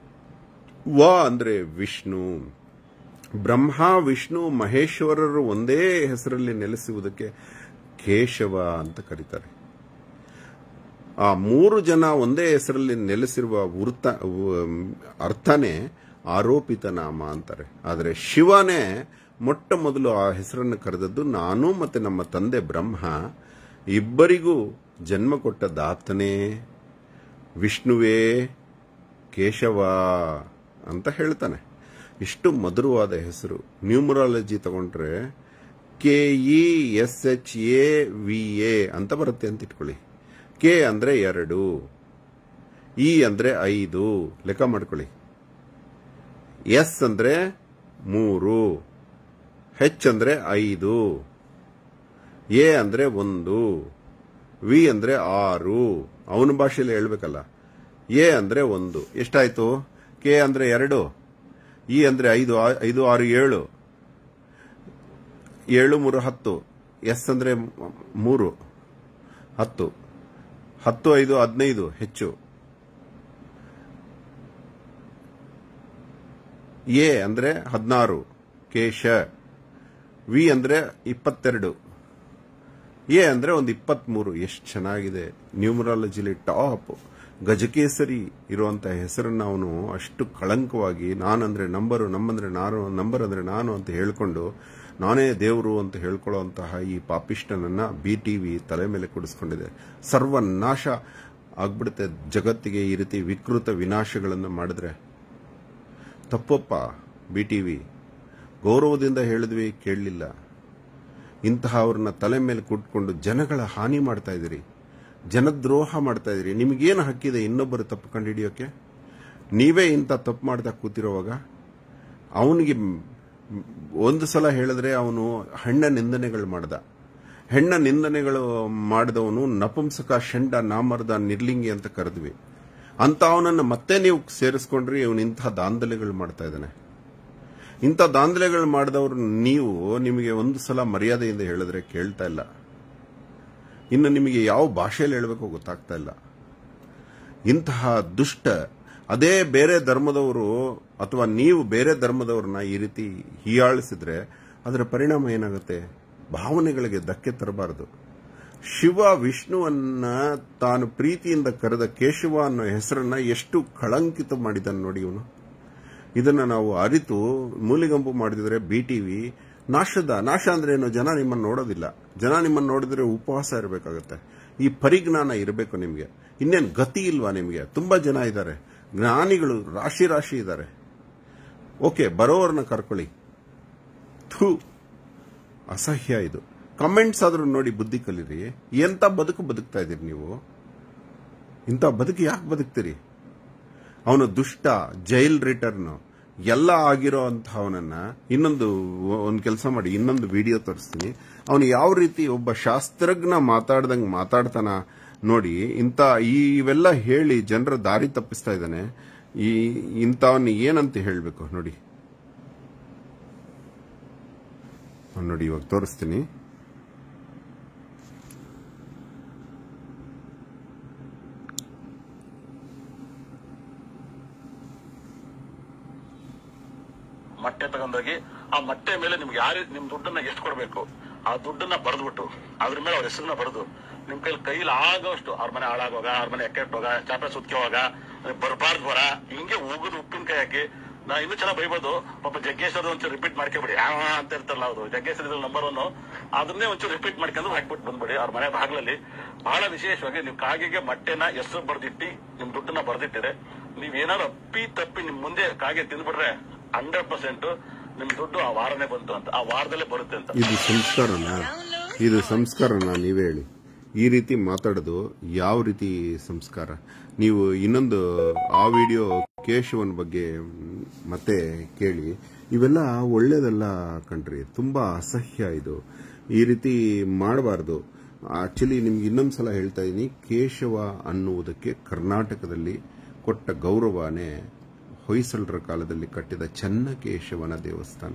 ವ ಅಂದ್ರೆ ವಿಷ್ಣು ಬ್ರಹ್ಮ ವಿಷ್ಣು ಮಹೇಶ್ವರರು ಒಂದೇ ಹೆಸರಲ್ಲಿ ನೆಲೆಸುವುದಕ್ಕೆ ಕೇಶವ ಅಂತ ಕರೀತಾರೆ ಆ ಮೂರು ಜನ ಒಂದೇ ಹೆಸರಲ್ಲಿ ನೆಲೆಸಿರುವ ವೃತ್ತ ವ- ಅರ್ಥನೇ ಆರೋಪಿತ ನಾಮ ಅಂತಾರೆ ಆದರೆ ಶಿವನೇ ಮೊಟ್ಟ ಮೊದಲು ಆ ಹೆಸರನ್ನು ಕರೆದದ್ದು ನಾನು ಮತ್ತೆ ನಮ್ಮ ತಂದೆ ಬ್ರಹ್ಮ ಇಬ್ಬರಿಗೂ ಜನ್ಮ ಕೊಟ್ಟ ದಾತನೇ ವಿಷ್ಣುವೇ ಕೇಶವ ಅಂತ ಹೇಳ್ತಾನೆ ಇಷ್ಟು ಮಧುರವಾದ ಹೆಸರು ನ್ಯೂಮರಾಲಜಿ ತಗೊಂಡ್ರೆ K E S H A V A ಅಂತ ಬರುತ್ತೆ ಅಂತ ಇಟ್ಕೊಳ್ಳಿ ಕೆ ಅಂದ್ರೆ ಎರಡು ಇ ಅಂದ್ರೆ ಐದು ಲೆಕ್ಕ ಮಾಡ್ಕೊಳ್ಳಿ ಎಸ್ ಅಂದ್ರೆ ಮೂರು ಹೆಚ್ ಅಂದ್ರೆ ಐದು ಎ ಅಂದ್ರೆ ಒಂದು ವಿ ಅಂದ್ರೆ ಆರು ಅವನ ಭಾಷೆಯಲ್ಲಿ ಹೇಳ್ಬೇಕಲ್ಲ ಎ ಅಂದ್ರೆ ಒಂದು ಎಷ್ಟಾಯ್ತು ಕೆ ಅಂದ್ರೆ ಎರಡು ಇ ಅಂದ್ರೆ ಐದು ಆ- ಐದು ಆರು ಏಳು ಏಳು ಮೂರು ಹತ್ತು ಎಸ್ ಅಂದ್ರೆ ಮ್- ಮೂರು ಹತ್ತು ಹತ್ತು ಐದು ಹದಿನೈದು ಹೆಚ್ಚು ಎ ಅಂದ್ರೆ ಹದಿನಾರು ಕೇಶ ವಿ ಅಂದ್ರೆ ಇಪ್ಪತ್ತೆರಡು ಎ ಅಂದ್ರೆ ಒಂದು ಇಪ್ಪತ್ಮೂರು ಎಷ್ಟು ಚೆನ್ನಾಗಿದೆ ನ್ಯೂಮರಾಲಜಿಲಿ ಟಾಪ್ ಗಜಕೇಸರಿ ಇರುವಂತ ಹೆಸರನ್ನ ಅವನು ಅಷ್ಟು ಕಳಂಕವಾಗಿ ನಾನಂದ್ರೆ ನಂಬರು ನಮ್ಮಂದ್ರೆ ನಾನು ನಂಬರ್ ಅಂದ್ರೆ ನಾನು ಅಂತ ಹೇಳ್ಕೊಂಡು ನಾನೇ ದೇವರು ಅಂತ ಹೇಳ್ಕೊಳ್ಳುವಂತಹ ಈ ಪಾಪಿಷ್ಟನನ್ನ ಬಿ ಟಿವಿ ತಲೆ ಮೇಲೆ ಕುಡಿಸ್ಕೊಂಡಿದೆ ಸರ್ವನಾಶ ಆಗ್ಬಿಡುತ್ತೆ ಜಗತ್ತಿಗೆ ಈ ರೀತಿ ವಿಕೃತ ವಿನಾಶಗಳನ್ನು ಮಾಡಿದ್ರೆ ತಪ್ಪಪ್ಪ ಬಿ ಟಿವಿ ಗೌರವದಿಂದ ಹೇಳಿದ್ವಿ ಕೇಳಲಿಲ್ಲ ಇಂತಹ ಅವ್ರನ್ನ ತಲೆ ಮೇಲೆ ಕುಟ್ಕೊಂಡು ಜನಗಳ ಹಾನಿ ಮಾಡ್ತಾ ಇದ್ದೀರಿ ಜನದ್ರೋಹ ಮಾಡ್ತಾ ಇದ್ದೀರಿ ನಿಮಗೇನು ಹಕ್ಕಿದೆ ಇನ್ನೊಬ್ಬರು ತಪ್ಪು ಕಂಡುಹಿಡಿಯೋಕೆ ನೀವೇ ಇಂಥ ತಪ್ಪು ಮಾಡ್ತಾ ಕೂತಿರೋವಾಗ ಅವನಿಗೆ ಒಂದು ಸಲ ಹೇಳಿದ್ರೆ ಅವನು ಹೆಣ್ಣ ನಿಂದನೆಗಳು ಮಾಡ್ದ ಹೆಣ್ಣ ನಿಂದನೆಗಳು ಮಾಡಿದವನು ನಪುಂಸಕ ಶಂಡ ನಾಮರ್ದ ನಿರ್ಲಿಂಗಿ ಅಂತ ಕರೆದ್ವಿ ಅಂತ ಅವನನ್ನು ಮತ್ತೆ ನೀವು ಸೇರಿಸ್ಕೊಂಡ್ರಿ ಇವನು ಇಂತಹ ದಾಂಧಲೆಗಳು ಮಾಡ್ತಾ ಇದ್ದಾನೆ ಇಂಥ ದಾಂಧಲೆಗಳು ಮಾಡಿದವರು ನೀವು ನಿಮಗೆ ಒಂದು ಸಲ ಮರ್ಯಾದೆಯಿಂದ ಹೇಳಿದ್ರೆ ಕೇಳ್ತಾ ಇಲ್ಲ ಇನ್ನು ನಿಮಗೆ ಯಾವ ಭಾಷೆಯಲ್ಲಿ ಹೇಳಬೇಕು ಗೊತ್ತಾಗ್ತಾ ಇಲ್ಲ ಇಂತಹ ದುಷ್ಟ ಅದೇ ಬೇರೆ ಧರ್ಮದವರು ಅಥವಾ ನೀವು ಬೇರೆ ಧರ್ಮದವ್ರನ್ನ ಈ ರೀತಿ ಹೀಯಾಳಿಸಿದ್ರೆ ಅದರ ಪರಿಣಾಮ ಏನಾಗುತ್ತೆ ಭಾವನೆಗಳಿಗೆ ಧಕ್ಕೆ ತರಬಾರದು ಶಿವ ವಿಷ್ಣುವನ್ನ ತಾನು ಪ್ರೀತಿಯಿಂದ ಕರೆದ ಕೇಶವ ಅನ್ನೋ ಹೆಸರನ್ನ ಎಷ್ಟು ಕಳಂಕಿತ ಮಾಡಿದ್ದಾನೆ ನೋಡಿ ಇವನು ಇದನ್ನ ನಾವು ಅರಿತು ಮೂಲಿಗಂಪು ಮಾಡಿದ್ರೆ ಬಿ ಟಿವಿ ನಾಶದ ನಾಶ ಅಂದ್ರೆ ಏನು ಜನ ನಿಮ್ಮನ್ನು ನೋಡೋದಿಲ್ಲ ಜನ ನಿಮ್ಮನ್ನು ನೋಡಿದ್ರೆ ಉಪವಾಸ ಇರಬೇಕಾಗತ್ತೆ ಈ ಪರಿಜ್ಞಾನ ಇರಬೇಕು ನಿಮಗೆ ಇನ್ನೇನು ಗತಿ ಇಲ್ವಾ ನಿಮಗೆ ತುಂಬಾ ಜನ ಇದ್ದಾರೆ ಜ್ಞಾನಿಗಳು ರಾಶಿ ರಾಶಿ ಇದ್ದಾರೆ ಓಕೆ ಬರೋವ್ರನ್ನ ಕರ್ಕೊಳ್ಳಿ ಥೂ ಅಸಹ್ಯ ಇದು ಕಮೆಂಟ್ಸ್ ಆದ್ರೂ ನೋಡಿ ಬುದ್ಧಿ ಕಲೀರಿ ಎಂತ ಬದುಕು ಬದುಕ್ತಾ ಇದೀರಿ ನೀವು ಇಂಥ ಬದುಕು ಯಾಕೆ ಬದುಕ್ತೀರಿ ಅವನು ದುಷ್ಟ ಜೈಲ್ ರಿಟರ್ನ್ ಎಲ್ಲ ಆಗಿರೋ ಅಂತವನನ್ನ ಇನ್ನೊಂದು ಒಂದು ಕೆಲಸ ಮಾಡಿ ಇನ್ನೊಂದು ವಿಡಿಯೋ ತೋರಿಸ್ತೀನಿ ಅವನು ಯಾವ ರೀತಿ ಒಬ್ಬ ಶಾಸ್ತ್ರಜ್ಞ ಮಾತಾಡ್ದಂಗೆ ಮಾತಾಡ್ತಾನ ನೋಡಿ ಇಂಥ ಈ ಇವೆಲ್ಲ ಹೇಳಿ ಜನರ ದಾರಿ ತಪ್ಪಿಸ್ತಾ ಇದ್ದಾನೆ ಈ ಇಂಥವನ್ನ ಏನಂತ ಹೇಳಬೇಕು ನೋಡಿ ಅವ್ನ್ ನೋಡಿ ಇವಾಗ ತೋರಿಸ್ತೀನಿ ಮೊಟ್ಟೆ ತಗೊಂಡೋಗಿ ಆ ಮೊಟ್ಟೆ ಮೇಲೆ ನಿಮ್ಗೆ ಯಾರು ನಿಮ್ ದುಡ್ಡನ್ನ ಎಷ್ಟು ಕೊಡ್ಬೇಕು ಆ ದುಡ್ಡನ್ನ ಬರೆದ್ಬಿಟ್ಟು ಅದ್ರ ಮೇಲೆ ಅವ್ರ ಹೆಸರನ್ನ ಬರೆದು ನಿಮ್ ಕೈಲಿ ಕೈಲಿ ಆಗೋಷ್ಟು ಅವ್ರ ಮನೆ ಹಾಳಾಗೋಗ ಅವ್ರ ಮನೆ ಎಕ್ಕೆಟ್ಟೋಗ ಚಾಪೆ ಸುತ್ಕೆ ಹೋಗ ಬರಬಾರ್ದು ಬರ ಹಿಂಗೆ ಹೋಗುದು ಉಪ್ಪಿನಕಾಯಿ ಹಾಕಿ ನಾ ಇನ್ನೂ ಚೆನ್ನಾಗಿ ಬೈಬೋದು ಪಾಪ ಜಗ್ಗೇಶ್ವರದ ಒಂಚೂರು ರಿಪೀಟ್ ಮಾಡ್ಕೊಬಿಡಿ ಆ ಅಂತ ಇರ್ತಾರಲ್ಲ ಅವರು ಜಗ್ಗೇಶ್ವರ ಇದ್ರಲ್ಲಿ ನಂಬರ್ ಒನ್ ಅದನ್ನೇ ಒಂಚೂರು ರಿಪೀಟ್ ಮಾಡ್ಕೊಂಡು ಹಾಕ್ಬಿಟ್ಟು ಬಂದ್ಬಿಡಿ ಅವ್ರ ಮನೆ ಬಾಗ್ಲಲ್ಲಿ ಬಹಳ ವಿಶೇಷವಾಗಿ ನೀವು ಕಾಗೆಗೆ ಮೊಟ್ಟೆನ ಹೆಸರು ಬರ್ದಿಟ್ಟಿ ನಿಮ್ ದುಡ್ಡನ್ನ ಬರ್ದಿಟ್ಟಿರೆ ನೀವ್ ಏನಾದ್ರು ಅಪ್ಪಿ ತಪ್ಪಿ ನಿಮ್ ಮುಂದೆ ಕಾಗೆ ತಿಂದ್ಬಿಟ್ರೆ ಹಂಡ್ರೆಡ್ ಪರ್ಸೆಂಟ್ ನಿಮ್ ದುಡ್ಡು ಆ ವಾರನೇ ಬಂತು ಅಂತ ಆ ವಾರದಲ್ಲೇ ಬರುತ್ತೆ ಅಂತ ಇದು ಸಂಸ್ಕಾರನಾ ಇದು ಸಂಸ್ಕಾರನಾ ನೀವೇ ಹೇಳಿ ಈ ರೀತಿ ಮಾತಾಡೋದು ಯಾವ ರೀತಿ ಸಂಸ್ಕಾರ ನೀವು ಇನ್ನೊಂದು ಆ ವಿಡಿಯೋ ಕೇಶವನ್ ಬಗ್ಗೆ ಮ್, ಮತ್ತೆ ಕೇಳಿ ಇವೆಲ್ಲ ಒಳ್ಳೇದಲ್ಲ ಕಣ್ರಿ ತುಂಬಾ ಅಸಹ್ಯ ಇದು ಈ ರೀತಿ ಮಾಡಬಾರ್ದು ಆಕ್ಚುಲಿ ನಿಮ್ಗೆ ಇನ್ನೊಂದ್ಸಲ ಹೇಳ್ತಾ ಇದೀನಿ ಕೇಶವ ಅನ್ನುವುದಕ್ಕೆ ಕರ್ನಾಟಕದಲ್ಲಿ ಕೊಟ್ಟ ಗೌರವನೇ ಹೊಯ್ಸಳರ ಕಾಲದಲ್ಲಿ ಕಟ್ಟಿದ ಚನ್ನಕೇಶವನ ದೇವಸ್ಥಾನ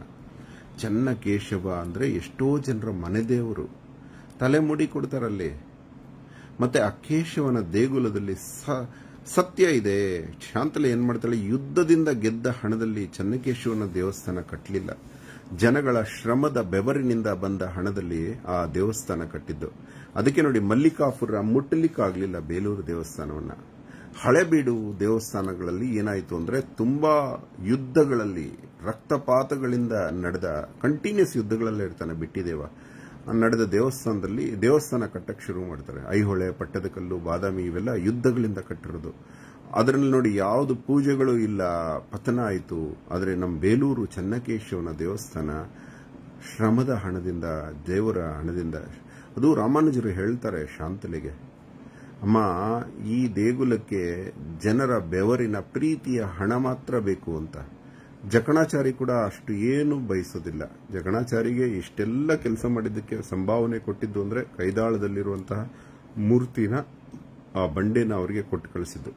ಚನ್ನಕೇಶವ ಅಂದ್ರೆ ಎಷ್ಟೋ ಜನರ ಮನೆ ದೇವರು ತಲೆಮುಡಿ ಕೊಡ್ತಾರಲ್ಲಿ ಮತ್ತೆ ಆ ಕೇಶವನ ದೇಗುಲದಲ್ಲಿ ಸ- ಸತ್ಯ ಇದೆ ಶಾಂತಲೆ ಏನ್ ಮಾಡ್ತಾಳೆ ಯುದ್ಧದಿಂದ ಗೆದ್ದ ಹಣದಲ್ಲಿ ಚನ್ನಕೇಶವನ ದೇವಸ್ಥಾನ ಕಟ್ಟಲಿಲ್ಲ ಜನಗಳ ಶ್ರಮದ ಬೆವರಿನಿಂದ ಬಂದ ಹಣದಲ್ಲಿ ಆ ದೇವಸ್ಥಾನ ಕಟ್ಟಿದ್ದು ಅದಕ್ಕೆ ನೋಡಿ ಮಲ್ಲಿಕಾಪುರ ಮುಟ್ಟಲಿಕ್ಕಾಗಲಿಲ್ಲ ಬೇಲೂರು ದೇವಸ್ಥಾನವನ್ನ ಹಳೆಬೀಡು ದೇವಸ್ಥಾನಗಳಲ್ಲಿ ಏನಾಯಿತು ಅಂದ್ರೆ ತುಂಬಾ ಯುದ್ಧಗಳಲ್ಲಿ ರಕ್ತಪಾತಗಳಿಂದ ನಡೆದ ಕಂಟಿನ್ಯೂಸ್ ಯುದ್ಧಗಳಲ್ಲೇ ಇರ್ತಾನೆ ಬಿಟ್ಟಿದೇವ ನಡೆದ ದೇವಸ್ಥಾನದಲ್ಲಿ ದೇವಸ್ಥಾನ ಕಟ್ಟಕ್ಕೆ ಶುರು ಮಾಡ್ತಾರೆ ಐಹೊಳೆ ಪಟ್ಟದಕಲ್ಲು ಬಾದಾಮಿ ಇವೆಲ್ಲ ಯುದ್ಧಗಳಿಂದ ಕಟ್ಟಿರೋದು ಅದರಲ್ಲಿ ನೋಡಿ ಯಾವುದು ಪೂಜೆಗಳು ಇಲ್ಲ ಪತನ ಆಯಿತು ಆದರೆ ನಮ್ಮ ಬೇಲೂರು ಚನ್ನಕೇಶವನ ದೇವಸ್ಥಾನ ಶ್ರಮದ ಹಣದಿಂದ ದೇವರ ಹಣದಿಂದ ಅದು ರಾಮಾನುಜರು ಹೇಳ್ತಾರೆ ಶಾಂತಲೆಗೆ ಅಮ್ಮ ಈ ದೇಗುಲಕ್ಕೆ ಜನರ ಬೆವರಿನ ಪ್ರೀತಿಯ ಹಣ ಮಾತ್ರ ಬೇಕು ಅಂತ ಜಕಣಾಚಾರಿ ಕೂಡ ಅಷ್ಟು ಏನು ಬಯಸೋದಿಲ್ಲ ಜಕಣಾಚಾರಿಗೆ ಇಷ್ಟೆಲ್ಲ ಕೆಲಸ ಮಾಡಿದ್ದಕ್ಕೆ ಸಂಭಾವನೆ ಕೊಟ್ಟಿದ್ದು ಅಂದ್ರೆ ಕೈದಾಳದಲ್ಲಿರುವಂತಹ ಮೂರ್ತಿನ ಆ ಬಂಡೆನ ಅವರಿಗೆ ಕೊಟ್ಟು ಕಳಿಸಿದ್ದು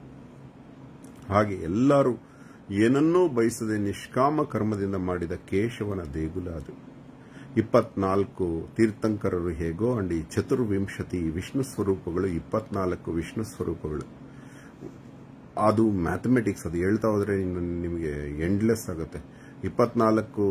ಹಾಗೆ ಎಲ್ಲರೂ ಏನನ್ನೂ ಬಯಸದೆ ನಿಷ್ಕಾಮ ಕರ್ಮದಿಂದ ಮಾಡಿದ ಕೇಶವನ ದೇಗುಲ ಅದು ಇಪ್ಪತ್ನಾಲ್ಕು ತೀರ್ಥಂಕರರು ಹೇಗೋ ಅಂಡ್ ಈ ಚತುರ್ವಿಂಶತಿ ವಿಷ್ಣು ಸ್ವರೂಪಗಳು ಇಪ್ಪತ್ನಾಲ್ಕು ವಿಷ್ಣು ಸ್ವರೂಪಗಳು ಅದು ಮ್ಯಾಥಮೆಟಿಕ್ಸ್ ಅದು ಹೇಳ್ತಾ ಹೋದ್ರೆ ಇನ್ನು ನಿಮಗೆ ಎಂಡ್ಲೆಸ್ ಆಗುತ್ತೆ ಇಪ್ಪತ್ನಾಲ್ಕು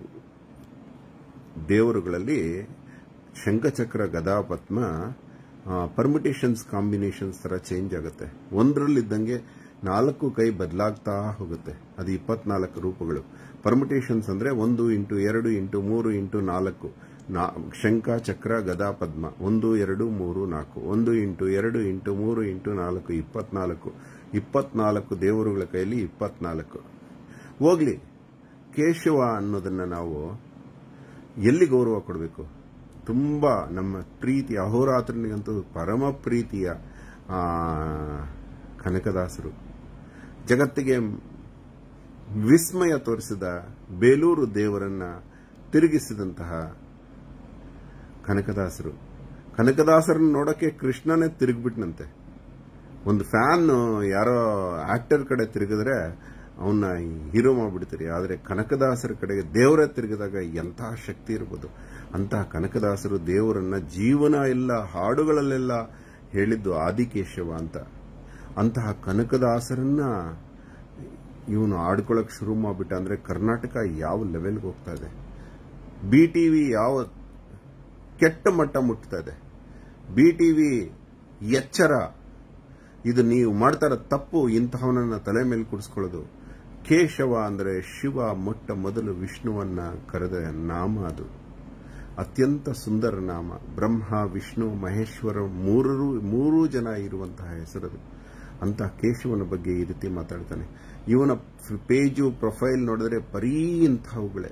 ದೇವರುಗಳಲ್ಲಿ ಶಂಖಚಕ್ರ ಗದಾ ಪದ್ಮ ಪರ್ಮಿಟೇಷನ್ಸ್ ಕಾಂಬಿನೇಷನ್ಸ್ ತರ ಚೇಂಜ್ ಆಗುತ್ತೆ ಒಂದರಲ್ಲಿದ್ದಂಗೆ ನಾಲ್ಕು ಕೈ ಬದಲಾಗ್ತಾ ಹೋಗುತ್ತೆ ಅದು ಇಪ್ಪತ್ನಾಲ್ಕು ರೂಪಗಳು ಪರ್ಮಿಟೇಷನ್ಸ್ ಅಂದ್ರೆ ಒಂದು ಇಂಟು ಎರಡು ಇಂಟು ಮೂರು ಇಂಟು ನಾಲ್ಕು ನಾ- ಶಂಖ ಚಕ್ರ ಗದಾ ಪದ್ಮ ಒಂದು ಎರಡು ಮೂರು ನಾಲ್ಕು ಒಂದು ಇಂಟು ಎರಡು ಇಂಟು ಮೂರು ಇಂಟು ನಾಲ್ಕು ಇಪ್ಪತ್ನಾಲ್ಕು ಇಪ್ಪತ್ನಾಲ್ಕು ದೇವರುಗಳ ಕೈಯಲ್ಲಿ ಇಪ್ಪತ್ನಾಲ್ಕು ಹೋಗ್ಲಿ ಕೇಶವ ಅನ್ನೋದನ್ನ ನಾವು ಎಲ್ಲಿ ಗೌರವ ಕೊಡಬೇಕು ತುಂಬಾ ನಮ್ಮ ಪ್ರೀತಿ ಅಹೋರಾತ್ರನಿಗಂತೂ ಪರಮ ಪ್ರೀತಿಯ ಆ, ಕನಕದಾಸರು ಜಗತ್ತಿಗೆ ವಿಸ್ಮಯ ತೋರಿಸಿದ ಬೇಲೂರು ದೇವರನ್ನ ತಿರುಗಿಸಿದಂತಹ ಕನಕದಾಸರು ಕನಕದಾಸರನ್ನ ನೋಡಕ್ಕೆ ಕೃಷ್ಣನೇ ತಿರುಗ್ಬಿಟ್ನಂತೆ ಒಂದು ಫ್ಯಾನ್ ಯಾರೋ ಆಕ್ಟರ್ ಕಡೆ ತಿರುಗಿದ್ರೆ ಅವನ್ನ ಹೀರೋ ಮಾಡ್ಬಿಡ್ತೀರಿ ಆದರೆ ಕನಕದಾಸರ ಕಡೆಗೆ ದೇವರೇ ತಿರುಗಿದಾಗ ಎಂತಹ ಶಕ್ತಿ ಇರ್ಬೋದು ಅಂತಹ ಕನಕದಾಸರು ದೇವರನ್ನ ಜೀವನ ಎಲ್ಲ ಹಾಡುಗಳಲ್ಲೆಲ್ಲ ಹೇಳಿದ್ದು ಆದಿಕೇಶವ ಅಂತ ಅಂತಹ ಕನಕದಾಸರನ್ನ ಇವನು ಆಡ್ಕೊಳಕ್ ಶುರು ಮಾಡ್ಬಿಟ್ಟ ಅಂದ್ರೆ ಕರ್ನಾಟಕ ಯಾವ ಲೆವೆಲ್ಗೆ ಹೋಗ್ತಾ ಇದೆ ಬಿ ಟಿವಿ ಯಾವ ಕೆಟ್ಟ ಮಟ್ಟ ಮುಟ್ತಾ ಇದೆ ಬಿ ಟಿವಿ ಎಚ್ಚರ ಇದು ನೀವು ಮಾಡ್ತಾರ ತಪ್ಪು ಇಂತಹವನನ್ನ ತಲೆ ಮೇಲೆ ಕುಡಿಸ್ಕೊಳ್ಳೋದು ಕೇಶವ ಅಂದರೆ ಶಿವ ಮೊಟ್ಟ ಮೊದಲು ವಿಷ್ಣುವನ್ನ ಕರೆದ ನಾಮ ಅದು ಅತ್ಯಂತ ಸುಂದರ ನಾಮ ಬ್ರಹ್ಮ ವಿಷ್ಣು ಮಹೇಶ್ವರ ಮೂರರು ಮೂರೂ ಜನ ಇರುವಂತಹ ಹೆಸರದು ಅಂತಹ ಕೇಶವನ ಬಗ್ಗೆ ಈ ರೀತಿ ಮಾತಾಡ್ತಾನೆ ಇವನ ಪೇಜು ಪ್ರೊಫೈಲ್ ನೋಡಿದ್ರೆ ಬರೀ ಇಂಥವುಗಳೇ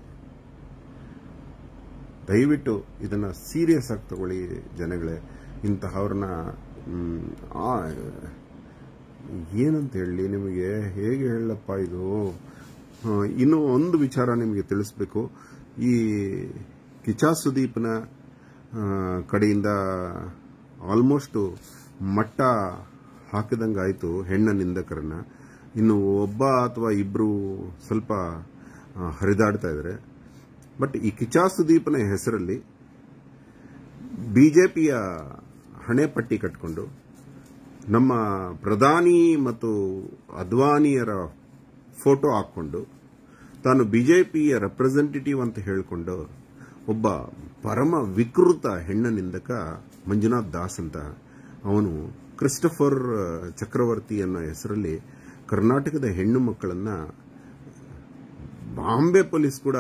ದಯವಿಟ್ಟು ಇದನ್ನ ಸೀರಿಯಸ್ ಆಗಿ ತಗೊಳ್ಳಿ ಜನಗಳೇ ಇಂತಹವ್ರನ್ನ ಮ್, ಆ, ಏನಂತ ಹೇಳಲಿ ನಿಮಗೆ ಹೇಗೆ ಹೇಳಪ್ಪ ಇದು ಆ, ಇನ್ನು ಒಂದು ವಿಚಾರ ನಿಮಗೆ ತಿಳಿಸ್ಬೇಕು ಈ ಕಿಚಾ ಸುದೀಪ್ನ ಆ, ಕಡೆಯಿಂದ ಆಲ್ಮೋಸ್ಟ್ ಮಟ್ಟ ಹಾಕಿದಂಗಾಯಿತು ಹೆಣ್ಣ ನಿಂದಕರನ್ನ ಇನ್ನು ಒಬ್ಬ ಅಥವಾ ಇಬ್ರು ಸ್ವಲ್ಪ ಆ, ಹರಿದಾಡ್ತಾ ಇದ್ದಾರೆ ಬಟ್ ಈ ಕಿಚಾ ಸುದೀಪ್ನ ಹೆಸರಲ್ಲಿ ಬಿಜೆಪಿಯ ಹಣೆ ಪಟ್ಟಿ ಕಟ್ಕೊಂಡು ನಮ್ಮ ಪ್ರಧಾನಿ ಮತ್ತು ಅದ್ವಾನಿಯರ ಫೋಟೋ ಹಾಕೊಂಡು ತಾನು ಬಿಜೆಪಿಯ ರೆಪ್ರೆಸೆಂಟೇಟಿವ್ ಅಂತ ಹೇಳಿಕೊಂಡು ಒಬ್ಬ ಪರಮ ವಿಕೃತ ಹೆಣ್ಣ ನಿಂದಕ ಮಂಜುನಾಥ್ ದಾಸ್ ಅಂತ ಅವನು ಕ್ರಿಸ್ಟಫರ್ ಚಕ್ರವರ್ತಿ ಅನ್ನೋ ಹೆಸರಲ್ಲಿ ಕರ್ನಾಟಕದ ಹೆಣ್ಣು ಮಕ್ಕಳನ್ನ ಬಾಂಬೆ ಪೊಲೀಸ್ ಕೂಡ